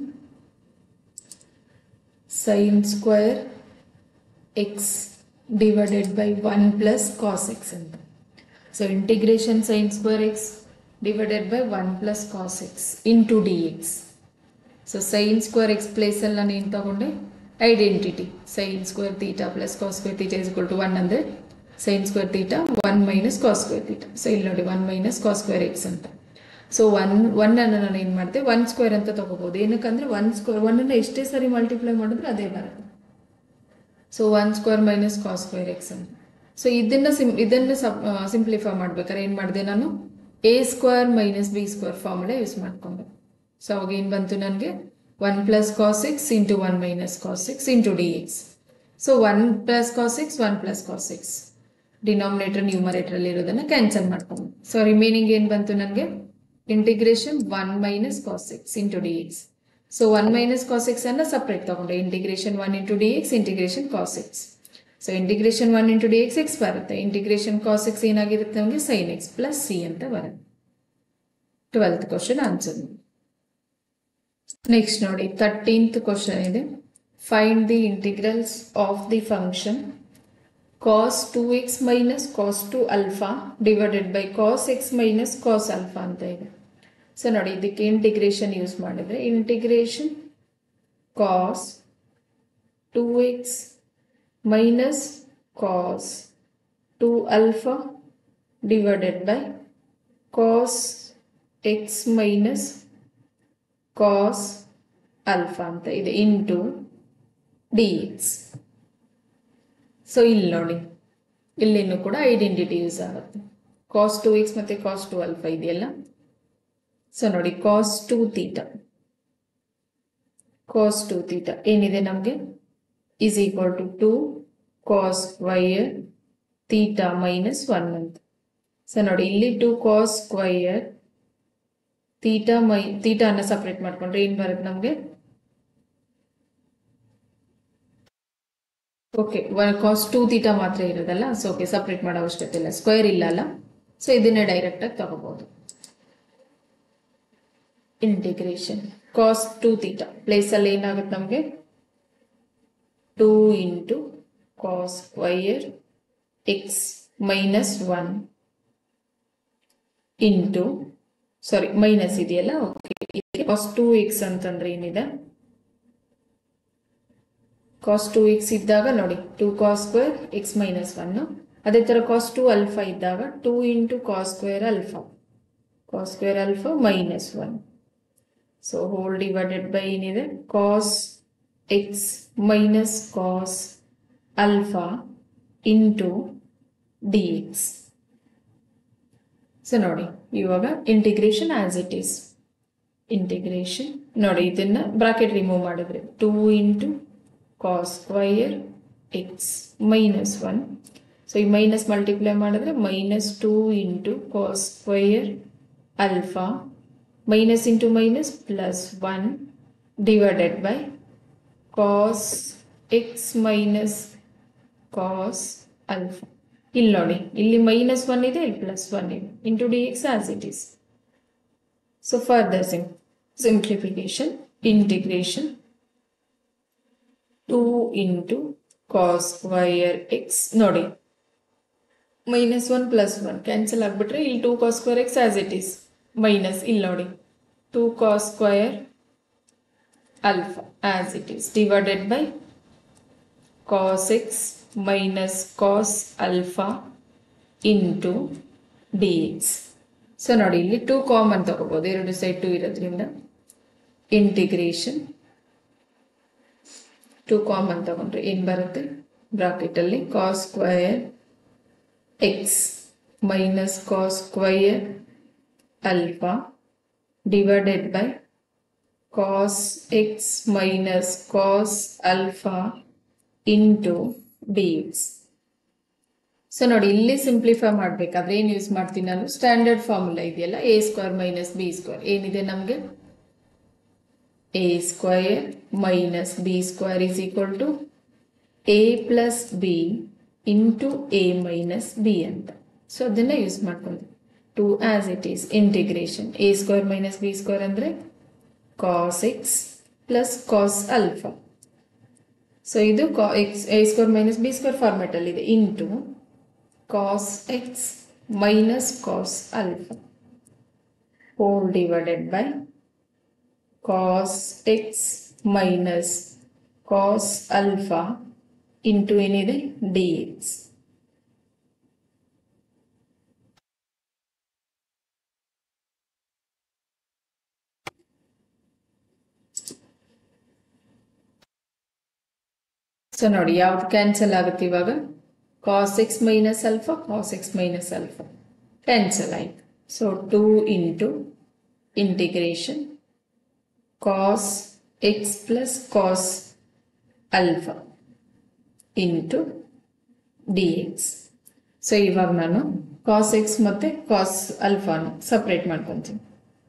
sine square x divided by one plus cos x ಅಂತ so integration sine square x divided by one plus cos x into d x so sine square x ಪ್ಲೇಸಲ್ಲಿ ನಾನು ಏನು ತಗೊಂಡೆ identity sine square theta plus cos square theta is equal to one ಅಂದರೆ sine square theta one minus cos square theta so ಇಲ್ಲಿ ನೋಡಿ one minus cos square x ಅಂತ so one one ಅನ್ನು ನಾನು ಏನು ಮಾಡಿದೆ ಒನ್ ಸ್ಕ್ವೇರ್ ಅಂತ ತಗೋಬಹುದು ಏನಕ್ಕಂದ್ರೆ ಒನ್ ಸ್ಕ್ವೇರ್ ಒನ್ನನ್ನು ಎಷ್ಟೇ ಸರಿ ಮಲ್ಟಿಪ್ಲೈ ಮಾಡಿದ್ರೆ ಅದೇ ಬರುತ್ತೆ so one square minus cos square x ಅಂತ ಸೊ ಇದನ್ನ ಸಿಮ್ ಇದನ್ನ ಸಿಂಪ್ಲಿಫೈ ಮಾಡ್ಬೇಕಾದ್ರೆ ಏನು ಮಾಡಿದೆ ನಾನು a square minus b square formula use ಮಾಡ್ಕೊಂಡೆ ಸೊ ಅವಾಗ ಏನು ಬಂತು ನನಗೆ one plus cos six into one minus cos six into d x so one plus cos six one plus cos six denominator numerator ಇರೋದನ್ನ cancel ಮಾಡ್ಕೊಂಡು so remaining ಏನು ಬಂತು ನನಗೆ integration one minus cos six into d x so one minus cos six ಅನ್ನ separate ತಗೊಂಡೆ integration one into d x integration cos six so integration one into d x x ಬರುತ್ತೆ integration cos six ಏನಾಗಿರುತ್ತೆ ನಮಗೆ sine x plus c ಅಂತ ಬರುತ್ತೆ twelfth question answer next ನೋಡಿ thirteenth question ಇದೆ find the integrals of the function cos 2x minus cos 2 alpha divided by cos x minus cos alpha ಅಂತ ಇದೆ so ನೋಡಿ ಇದಕ್ಕೆ ಇಂಟಿಗ್ರೇಷನ್ ಯೂಸ್ ಮಾಡಿದ್ರೆ integration cos two x minus cos two alpha divided by cos x minus cos alpha ಅಂತ ಇದೆ into d x so ಇಲ್ಲಿ ನೋಡಿ ಇಲ್ಲಿನೂ ಕೂಡ ಐಡೆಂಟಿಟಿ ಯೂಸ್ ಆಗುತ್ತೆ ಕಾಸ್ ಟು ಎಕ್ಸ್ ಮತ್ತೆ ಕಾಸ್ ಟು ಅಲ್ಫಾ ಇದೆಯಲ್ಲ ಸೊ ನೋಡಿ cos two theta cos two theta ಏನಿದೆ ನಮಗೆ is equal to two cos ವೈಯರ್ ತೀಟ ಮೈನಸ್ ಒನ್ ಅಂತ ಸೊ ನೋಡಿ ಇಲ್ಲಿ ಟು ಕಾಸ್ ಸ್ಕ್ವಯರ್ ತೀಟ ಮೈ ತೀಟಾನ ಸಪ್ರೇಟ್ ಮಾಡ್ಕೊಂಡ್ರೆ ಏನ್ ಬರುತ್ತೆ ನಮಗೆ okay one cos two theta ಮಾತ್ರ ಇರೋದಲ್ಲ ಸೊ ಓಕೆ ಸಪ್ರೇಟ್ ಮಾಡೋ ಅವಶ್ಯಕತೆ ಇಲ್ಲ ಸ್ಕ್ವೇರ್ ಇಲ್ಲ ಅಲ್ಲ ಸೊ ಇದನ್ನೇ ಡೈರೆಕ್ಟ್ ಆಗಿ ತಗೋಬಹುದು integration cos two theta place ಅಲ್ಲಿ ಏನಾಗುತ್ತೆ ನಮಗೆ two into cos square x minus one into sorry minus ಇದೆಯಲ್ಲ ಓಕೆ ಕಾಸ್ ಟೂ ಎಕ್ಸ್ ಅಂತಂದ್ರೆ ಏನಿದೆ ಕಾಸ್ ಟು ಎಕ್ಸ್ ಇದ್ದಾಗ ನೋಡಿ two cos square x minus one ಅದೇ ತರ ಕಾಸ್ ಟು ಅಲ್ಫಾ ಇದ್ದಾಗ two into cos square alpha cos square alpha minus one so whole divided by ಏನಿದೆ cos x minus cos alpha into d x so ನೋಡಿ ಇವಾಗ integration as it is integration ನೋಡಿ ಇದನ್ನ bracket remove ಮಾಡಿದ್ರೆ two into cos square x minus one so ಈ minus multiply ಮಾಡಿದ್ರೆ minus two into cos square alpha minus into minus plus one divided by cos x minus cos alpha ಇಲ್ಲಿ ನೋಡಿ ಇಲ್ಲಿ minus one ಇದೆ ಇಲ್ಲಿ plus one ಇದೆ into d x as it is so further ಸಿಂ simplification integration two into cos square x ನೋಡಿ minus one plus one cancel ಆಗಿಬಿಟ್ರೆ ಇಲ್ಲಿ two cos square x as it is minus ಇಲ್ಲಿ ನೋಡಿ two cos square alpha as it is divided by cos x minus cos alpha into d x so ನೋಡಿ ಇಲ್ಲಿ two common ತಗೋಬೋದು ಎರಡು side two ಇರೋದ್ರಿಂದ integration two common ತಗೊಂಡ್ರೆ ಏನು ಬರುತ್ತೆ ಬ್ರಾಕೆಟಲ್ಲಿ cos square x minus cos square alpha divided by cos x minus cos alpha into d x so ನೋಡಿ ಇಲ್ಲಿ ಸಿಂಪ್ಲಿಫೈ ಮಾಡಬೇಕಾದ್ರೆ ಏನು ಯೂಸ್ ಮಾಡ್ತೀನಿ ನಾನು ಸ್ಟ್ಯಾಂಡರ್ಡ್ ಫಾರ್ಮುಲಾ ಇದೆಯಲ್ಲ a square minus b square ಏನಿದೆ ನಮಗೆ a square minus b square is equal to a plus b into a minus b ಅಂತ ಸೊ ಅದನ್ನ ಯೂಸ್ ಮಾಡ್ಕೊಂಡು two as it is integration a square minus b square ಅಂದರೆ cos x plus cos alpha so ಇದು x a square minus b square ಫಾರ್ಮೆಟಲ್ಲಿ ಇದೆ into cos x minus cos alpha whole divided by cos x minus cos alpha into ಏನಿದೆ dx so ನೋಡಿ ಯಾವ್ದು cancel ಆಗುತ್ತೆ ಇವಾಗ cos x minus alpha cos x minus alpha cancel ಆಯ್ತು so two into integration cos x plus cos alpha into d x so ಇವಾಗ ನಾನು cos x ಮತ್ತು cos ಅಲ್ಫಾನ ಸಪ್ರೇಟ್ ಮಾಡ್ಕೊತೀನಿ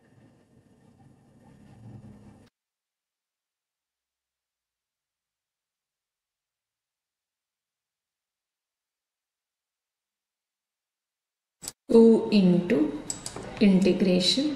two into integration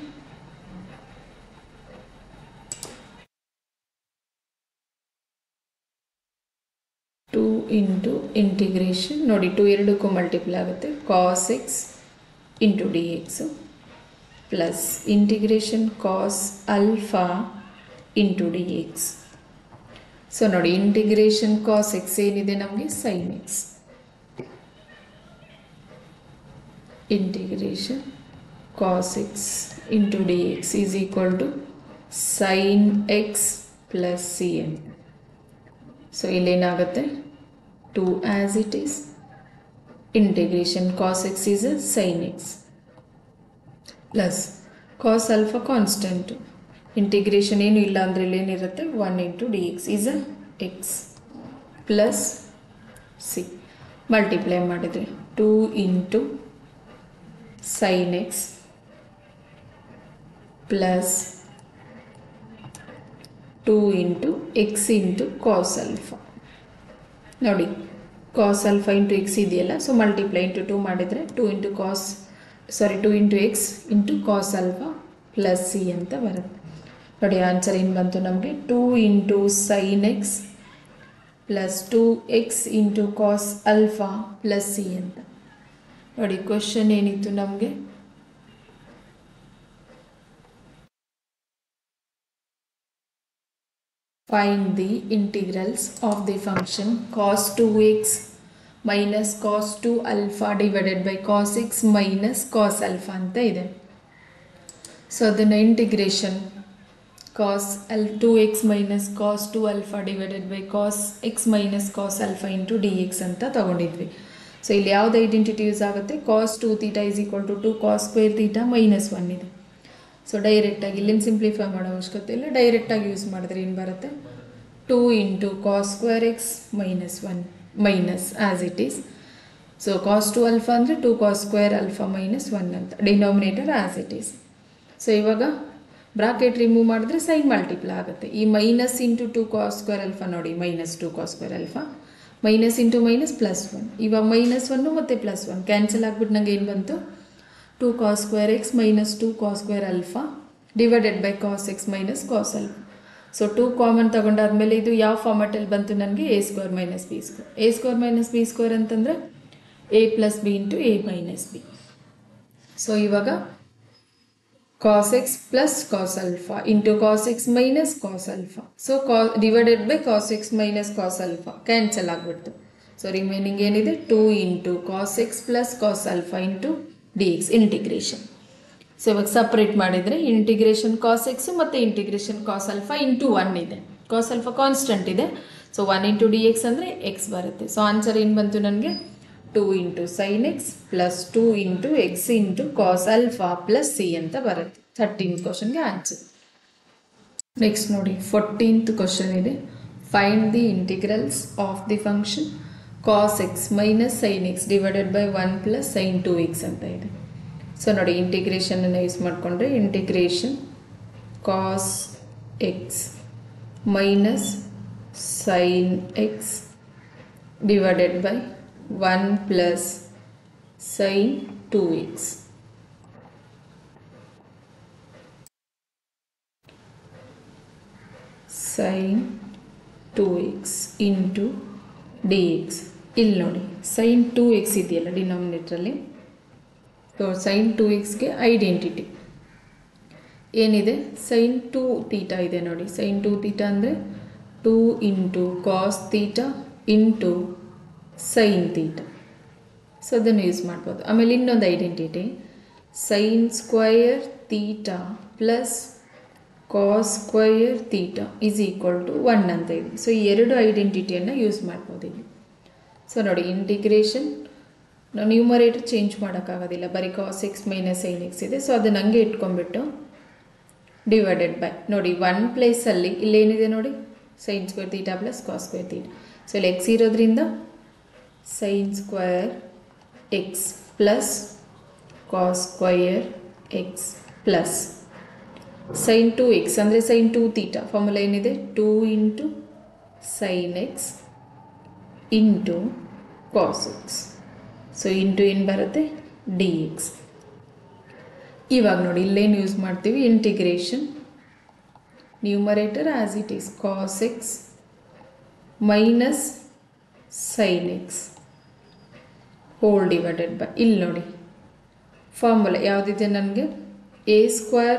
two into integration ನೋಡಿ two ಎರಡಕ್ಕೂ multiply ಆಗುತ್ತೆ cos x into d x plus integration cos alpha into d x so ನೋಡಿ integration cos x ಏನಿದೆ ನಮಗೆ sine x integration cos x into d x is equal to sine x plus c and so ಇಲ್ಲೇನಾಗುತ್ತೆ two as it is integration cos x is uh sine x plus cos alpha constant integration ಏನು ಇಲ್ಲ ಅಂದರೆ ಇಲ್ಲೇನಿರುತ್ತೆ one into d x is uh x plus c multiply ಮಾಡಿದರೆ two into sine x plus two into x into cos alpha ನೋಡಿ cos alpha into x ಇದೆಯಲ್ಲ so multiply into two ಮಾಡಿದರೆ two into cos sorry two into x into cos alpha plus c ಅಂತ ಬರುತ್ತೆ ನೋಡಿ answer ಏನು ಬಂತು ನಮಗೆ two into sine x plus two x into cos alpha plus c ಅಂತ ನೋಡಿ ಕ್ವಶನ್ ಏನಿತ್ತು ನಮಗೆ Find the integrals of the function cos 2x minus cos 2 alpha divided by cos x minus cos alpha ಅಂತ ಇದೆ so ಅದನ್ನು integration cos ಎಲ್ two x minus cos two alpha divided by cos x minus cos alpha into d x ಅಂತ ತಗೊಂಡಿದ್ವಿ so ಇಲ್ಲಿ ಯಾವ್ದು identity use ಆಗುತ್ತೆ cos two theta is equal to two cos square theta minus one ಇದೆ so ಡೈರೆಕ್ಟಾಗಿ ಇಲ್ಲಿಂದ simplify ಮಾಡೋ ಅವಶ್ಯಕತೆ ಇಲ್ಲ ಡೈರೆಕ್ಟಾಗಿ ಯೂಸ್ ಮಾಡಿದ್ರೆ ಏನು ಬರುತ್ತೆ two into cos square x minus one minus as it is so cos two alpha ಅಂದರೆ two cos square alpha minus one ಅಂತ denominator as it is so ಇವಾಗ ಬ್ರಾಕೆಟ್ ರಿಮೂವ್ ಮಾಡಿದ್ರೆ ಸೈನ್ ಮಲ್ಟಿಪ್ಲೈ ಆಗುತ್ತೆ ಈ minus into two cos square alpha ನೋಡಿ minus two cos square alpha minus into minus plus one ಇವಾಗ minus one ಮತ್ತು plus one cancel ಆಗಿಬಿಟ್ಟು ನಂಗೆ ಏನು ಬಂತು two cos square x minus two cos square alpha divided by cos x minus cos alpha so two common ತಗೊಂಡಾದ್ಮೇಲೆ ಇದು ಯಾವ ಫಾರ್ಮೆಟಲ್ಲಿ ಬಂತು ನನಗೆ a square minus b square a square minus b square ಅಂತಂದರೆ a plus b into a minus b so ಇವಾಗ cos x plus cos alpha into cos x minus cos alpha so ಕಾ divided by cos x minus cos alpha cancel ಆಗಿಬಿಡ್ತು so remaining ಏನಿದೆ two into cos x plus cos alpha into d x integration so ಇವಾಗ separate ಮಾಡಿದರೆ integration cos x ಮತ್ತು integration cos alpha into one ಇದೆ cos alpha constant ಇದೆ so one into d x ಅಂದರೆ x ಬರುತ್ತೆ so answer ಏನು ಬಂತು ನನಗೆ two into sine x plus two into x into cos alpha plus c ಅಂತ ಬರುತ್ತೆ ಥರ್ಟೀನ್ತ್ ಕ್ವಶನ್ಗೆ ಆನ್ಸರ್ ನೆಕ್ಸ್ಟ್ ನೋಡಿ ಫೋರ್ಟೀನ್ತ್ ಕ್ವಶನ್ ಇದೆ find the integrals of the function cos x minus sine x divided by one plus sine two x ಅಂತ ಇದೆ so ನೋಡಿ ಇಂಟಿಗ್ರೇಷನನ್ನು use ಮಾಡಿಕೊಂಡ್ರೆ integration cos x minus sine x divided by one plus sine two x sine two x into d x ಇಲ್ಲಿ ನೋಡಿ sine two x ಇದೆಯಲ್ಲ ಡಿನಾಮಿನೇಟ್ರಲ್ಲಿ so sine two ಎಕ್ಸ್ಗೆ ಐಡೆಂಟಿಟಿ ಏನಿದೆ ಸೈನ್ ಟು ತೀಟಾ ಇದೆ ನೋಡಿ ಸೈನ್ ಟು ತೀಟಾ ಅಂದರೆ two into cos theta into sine theta so ಅದನ್ನು ಯೂಸ್ ಮಾಡ್ಬೋದು ಆಮೇಲೆ ಇನ್ನೊಂದು identity sine square theta plus cos square theta is equal to one ಅಂತ ಇದೆ ಸೊ ಈ ಎರಡು ಐಡೆಂಟಿಟಿಯನ್ನು ಯೂಸ್ ಮಾಡ್ಬೋದು ಇಲ್ಲಿ ಸೊ ನೋಡಿ ಇಂಟಿಗ್ರೇಷನ್ ನಾವು ನ್ಯೂಮರೇಟರ್ ಚೇಂಜ್ ಮಾಡೋಕ್ಕಾಗೋದಿಲ್ಲ ಬರೀ cos x minus sine x ಇದೆ ಸೊ ಅದನ್ನ ಹಂಗೆ ಇಟ್ಕೊಂಡ್ಬಿಟ್ಟು ಡಿವೈಡೆಡ್ ಬೈ ನೋಡಿ ಒನ್ ಪ್ಲೇಸಲ್ಲಿ ಇಲ್ಲೇನಿದೆ ನೋಡಿ sine square theta plus cos square theta so ಇಲ್ಲಿ ಎಕ್ಸ್ ಇರೋದ್ರಿಂದ sine square x plus cos square x plus sine two x ಅಂದರೆ ಸೈನ್ ಟು ತೀಟಾ ಫಾರ್ಮುಲಾ ಏನಿದೆ two into sine x into cos x so into ಏನು ಬರುತ್ತೆ d x ಇವಾಗ ನೋಡಿ ಇಲ್ಲೇನು use ಮಾಡ್ತೀವಿ integration numerator as it is cos x minus sine x whole divided by ಇಲ್ಲಿ ನೋಡಿ ಫಾರ್ಮುಲಾ ಯಾವುದಿದೆ ನನಗೆ a square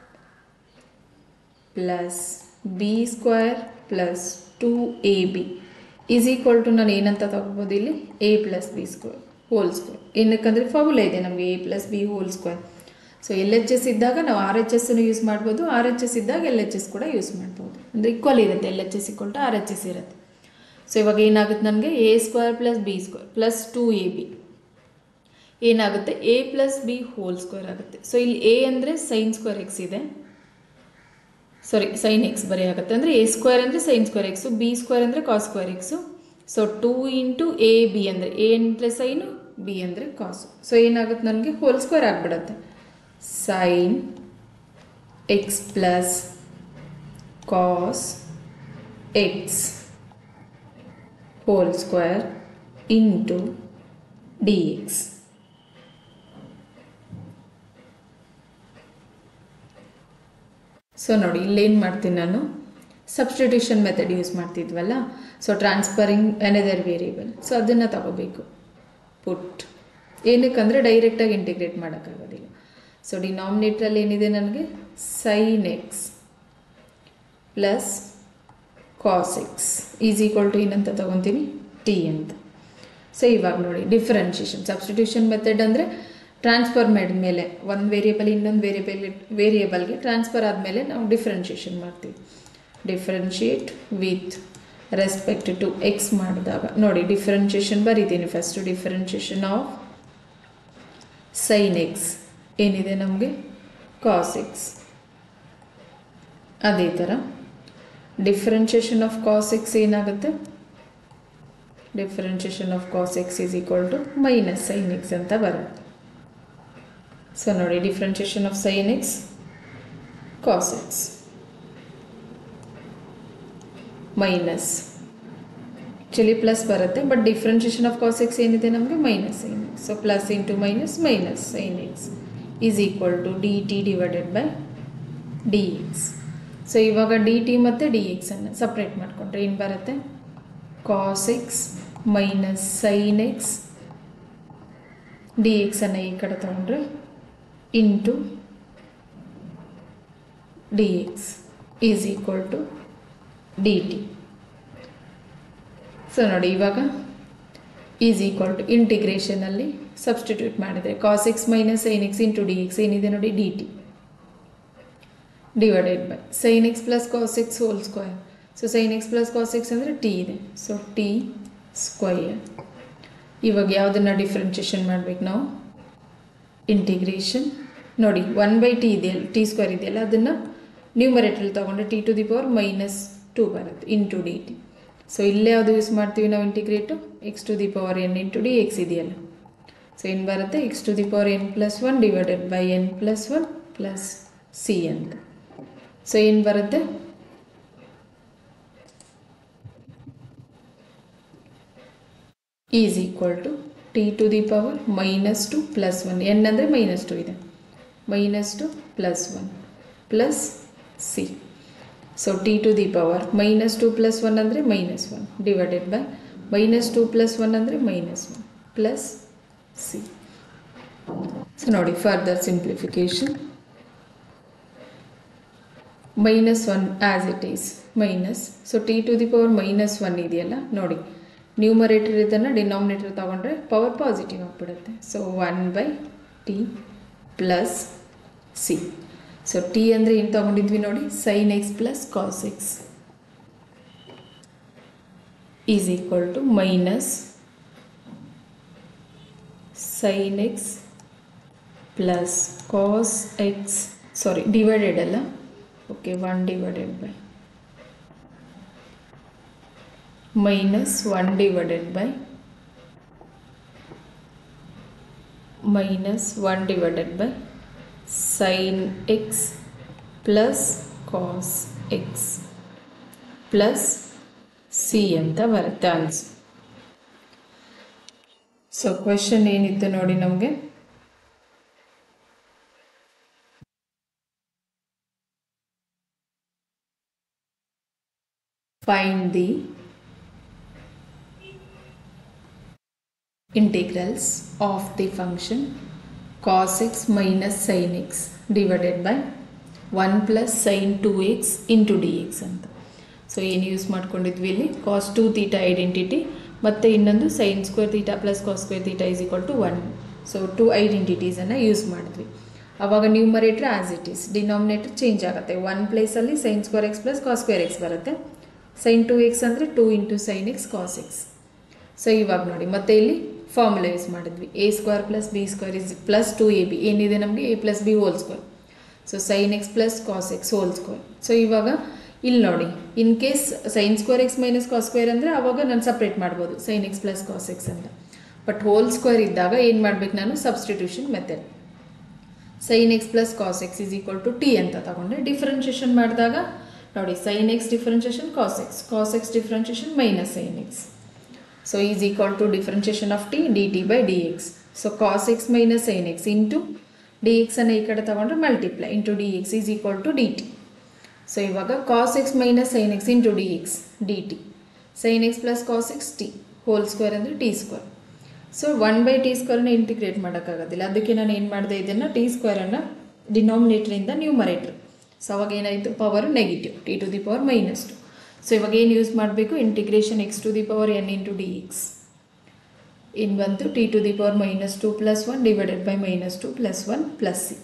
plus b square plus two a b is equal to ನಾನು ಏನಂತ ತಗೋಬೋದು ಇಲ್ಲಿ a plus b square whole square ಏನಕ್ಕಂದರೆ formula ಇದೆ ನಮಗೆ a plus b whole square so L H S ಇದ್ದಾಗ ನಾವು ಆರ್ ಎಚ್ ಎಸ್ಸನ್ನು ಯೂಸ್ ಮಾಡ್ಬೋದು ಆರ್ ಎಚ್ ಎಸ್ ಇದ್ದಾಗ ಎಲ್ ಎಚ್ ಎಸ್ ಕೂಡ ಯೂಸ್ ಮಾಡ್ಬೋದು ಅಂದರೆ ಈಕ್ವಲ್ ಇರುತ್ತೆ L H S equal to R H S ಇರುತ್ತೆ ಸೊ ಇವಾಗ ಏನಾಗುತ್ತೆ ನನಗೆ a square plus b square plus two a b ಏನಾಗುತ್ತೆ a plus b whole square ಆಗುತ್ತೆ ಸೊ ಇಲ್ಲಿ ಎ ಅಂದರೆ ಸೈನ್ ಸ್ಕ್ವೇರ್ ಎಕ್ಸ್ ಇದೆ ಸಾರಿ ಸೈನ್ ಎಕ್ಸ್ ಬರೀ ಆಗುತ್ತೆ ಅಂದರೆ ಎ ಸ್ಕ್ವೇರ್ ಅಂದರೆ sine square x b square ಅಂದರೆ cos square x so two into a b ಅಂದರೆ ಎ ಅಂದರೆ ಸೈನು ಬಿ ಅಂದರೆ ಕಾಸು ಸೊ ಏನಾಗುತ್ತೆ ನನಗೆ ಹೋಲ್ ಸ್ಕ್ವೇರ್ ಆಗಿಬಿಡುತ್ತೆ sine x plus cos x whole square into d x so ನೋಡಿ ಇಲ್ಲೇನು ಮಾಡ್ತೀನಿ ನಾನು ಸಬ್ಸ್ಟಿಟ್ಯೂಷನ್ ಮೆಥಡ್ ಯೂಸ್ ಮಾಡ್ತಿದ್ವಲ್ಲ so transferring another variable so ಅದನ್ನು ತಗೋಬೇಕು ಪುಟ್ ಏನಕ್ಕಂದರೆ ಡೈರೆಕ್ಟಾಗಿ ಇಂಟಿಗ್ರೇಟ್ ಮಾಡೋಕ್ಕಾಗೋದಿಲ್ಲ ಸೊ ಡಿನಾಮಿನೇಟ್ರಲ್ಲಿ ಏನಿದೆ ನನಗೆ sine x plus cos x is equal to ಏನಂತ ತೊಗೊತೀನಿ ಟಿ ಅಂತ ಸೊ ಇವಾಗ ನೋಡಿ ಡಿಫ್ರೆನ್ಷಿಯೇಷನ್ ಸಬ್ಸ್ಟಿಟ್ಯೂಷನ್ ಮೆಥಡ್ ಅಂದರೆ ಟ್ರಾನ್ಸ್ಫರ್ ಮಾಡಿದ್ಮೇಲೆ ಒಂದು ವೇರಿಯಬಲ್ ಇನ್ನೊಂದು ವೇರಿಯಬಲ್ ವೇರಿಯಬಲ್ಗೆ ಟ್ರಾನ್ಸ್ಫರ್ ಆದಮೇಲೆ ನಾವು ಡಿಫ್ರೆನ್ಷಿಯೇಷನ್ ಮಾಡ್ತೀವಿ differentiate with respect to x ಮಾಡಿದಾಗ ನೋಡಿ ಡಿಫ್ರೆನ್ಷಿಯೇಷನ್ ಬರೀತೀನಿ first differentiation of sine x ಏನಿದೆ ನಮಗೆ ಕಾಸ್ ಎಕ್ಸ್ ಅದೇ ಥರ ಡಿಫ್ರೆನ್ಷಿಯೇಷನ್ ಆಫ್ ಕಾಸ್ ಎಕ್ಸ್ ಏನಾಗುತ್ತೆ differentiation of cos x is equal to minus sine x ಅಂತ ಬರುತ್ತೆ ಸೊ ನೋಡಿ differentiation of sine x cos x minus actually plus ಬರುತ್ತೆ but differentiation of cos x ಏನಿದೆ ನಮಗೆ minus sine x so plus into minus minus sine X is equal to d t divided by d x so ಇವಾಗ d t ಮತ್ತು d ಎಕ್ಸನ್ನು separate ಮಾಡಿಕೊಂಡ್ರೆ ಏನು ಬರುತ್ತೆ cos x minus sine x d ಎಕ್ಸನ್ನು ಈ ಕಡೆ ತೊಗೊಂಡ್ರೆ into d x is equal to d t so ನೋಡಿ ಇವಾಗ ಈಸ್ ಈಕ್ವಲ್ ಟು ಇಂಟಿಗ್ರೇಷನಲ್ಲಿ ಸಬ್ಸ್ಟಿಟ್ಯೂಟ್ ಮಾಡಿದರೆ cos x minus sine x into d x ಏನಿದೆ ನೋಡಿ d t divided by sine x plus cos x whole square so sine x plus cos x ಅಂದರೆ t ಇದೆ so t square ಇವಾಗ ಯಾವುದನ್ನು differentiation ಮಾಡಬೇಕು ನಾವು integration ನೋಡಿ one by t ಇದೆಯಲ್ಲ ಟಿ ಸ್ಕ್ವೇರ್ ಇದೆಯಲ್ಲ ಅದನ್ನು ನ್ಯೂಮರೇಟ್ರಲ್ಲಿ ತೊಗೊಂಡ್ರೆ t to the power minus two ಬರುತ್ತೆ ಇಂಟು ಡಿ ಟಿ ಸೊ ಇಲ್ಲೇ ಯಾವುದು ಯೂಸ್ ಮಾಡ್ತೀವಿ ನಾವು integrate x to the power n into d x ಇದೆಯಲ್ಲ ಸೊ ಏನು ಬರುತ್ತೆ x to the power n plus one divided by n plus one plus c ಅಂತ so ಏನು ಬರುತ್ತೆ is equal to t to the power minus two plus one n ಅಂದರೆ minus two ಇದೆ minus two plus one plus c so t to the power minus two plus one ಅಂದರೆ minus one divided by minus two plus one ಅಂದರೆ minus one plus c so ನೋಡಿ further simplification minus one as it is minus so t to the power minus one ಇದೆಯಲ್ಲ ನೋಡಿ numerator ಇದನ್ನು denominator ತೊಗೊಂಡ್ರೆ power positive ಆಗಿಬಿಡುತ್ತೆ so one by t plus c so t ಅಂದರೆ ಏನು ತಗೊಂಡಿದ್ವಿ ನೋಡಿ sine x plus cos x is equal to minus sine x plus cos x sorry divided ಅಲ್ಲ okay one divided by minus 1 divided by minus 1 divided by sin x plus cos x plus c ಅಂತ ಬರುತ್ತೆ answer so question ಏನಿತ್ತು ನೋಡಿ ನಮಗೆ find the integrals of the function cos x minus sin x divided by 1 plus sin 2x into dx ಅಂತ so ಏನು use ಮಾಡ್ಕೊಂಡಿದ್ವಿ ಇಲ್ಲಿ cos two theta identity ಮತ್ತು ಇನ್ನೊಂದು sine square theta plus cos square theta is equal to one so two ಐಡೆಂಟಿಟೀಸನ್ನು use ಮಾಡಿದ್ವಿ ಆವಾಗ numerator as it is denominator change ಆಗುತ್ತೆ ಒನ್ ಪ್ಲೇಸಲ್ಲಿ sine square x plus cos square x ಬರುತ್ತೆ sine two x ಅಂದರೆ two into sine x cos x so ಇವಾಗ ನೋಡಿ ಮತ್ತೆ ಇಲ್ಲಿ ಫಾರ್ಮುಲಾ ಯೂಸ್ ಮಾಡಿದ್ವಿ a square plus b square is plus two a b ಏನಿದೆ ನಮಗೆ a plus b whole square so sine x plus cos x whole square so ಇವಾಗ ಇಲ್ಲಿ ನೋಡಿ in case sine square x minus cos square ಅಂದರೆ ಅವಾಗ ನಾನು separate ಮಾಡ್ಬೋದು sine x plus cos x ಅಂತ ಬಟ್ ಹೋಲ್ ಸ್ಕ್ವೇರ್ ಇದ್ದಾಗ ಏನು ಮಾಡ್ಬೇಕು ನಾನು substitution method sine x plus cos x is equal to t ಅಂತ ತಗೊಂಡೆ ಡಿಫ್ರೆನ್ಷಿಯೇಷನ್ ಮಾಡಿದಾಗ ನೋಡಿ sine X differentiation cos x cos x differentiation minus sine x So is equal to differentiation of t dt by dx. So cos x minus sin x into dx ಅನ್ನು ಈ ಕಡೆ ತಗೊಂಡ್ರೆ multiply into d x is equal to d t so ಇವಾಗ cos x minus sine x into d x d t sine x plus cos x t whole square ಅಂದರೆ t square so one by t ಸ್ಕ್ವೇರ್ನ integrate ಮಾಡೋಕ್ಕಾಗೋದಿಲ್ಲ ಅದಕ್ಕೆ ನಾನು ಏನು ಮಾಡಿದೆ ಇದನ್ನು T ಸ್ಕ್ವೇರನ್ನು ಡಿನಾಮಿನೇಟ್ರಿಂದ ನ್ಯೂಮರೇಟ್ರ್ so ಅವಾಗ ಏನಾಯಿತು power negative t to the power minus two so ಇವಾಗ ಏನು ಯೂಸ್ ಮಾಡಬೇಕು integration x to the power n into d x ಇನ್ನು ಬಂತು t to the power minus two plus one divided by minus two plus one plus c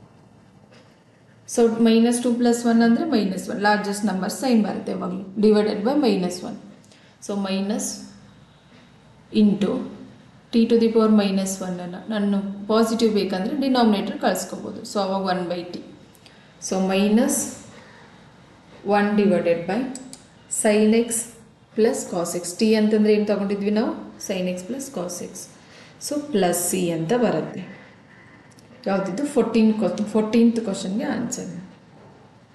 so minus two plus one ಅಂದರೆ minus one largest number sign ಬರುತ್ತೆ ಯಾವಾಗಲೂ divided by minus one so minus into t to the power minus ಒನ್ನನ್ನು ನಾನು positive ಬೇಕಂದರೆ denominator ಕಳಿಸ್ಕೋಬೋದು so ಅವಾಗ one by t so minus one divided by sine x plus cos x t ಅಂತಂದರೆ ಏನು ತೊಗೊಂಡಿದ್ವಿ ನಾವು sine x plus cos x so plus c ಅಂತ ಬರುತ್ತೆ ಯಾವುದಿದ್ದು ಫೋರ್ಟೀನ್ ಕ್ವ ಫೋರ್ಟೀನ್ತ್ ಕ್ವಶನ್ಗೆ answer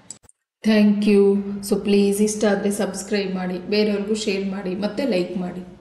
thank you so please ಇಷ್ಟ ಆದರೆ ಸಬ್ಸ್ಕ್ರೈಬ್ ಮಾಡಿ ಬೇರೆಯವ್ರಿಗೂ ಶೇರ್ ಮಾಡಿ ಮತ್ತು ಲೈಕ್ ಮಾಡಿ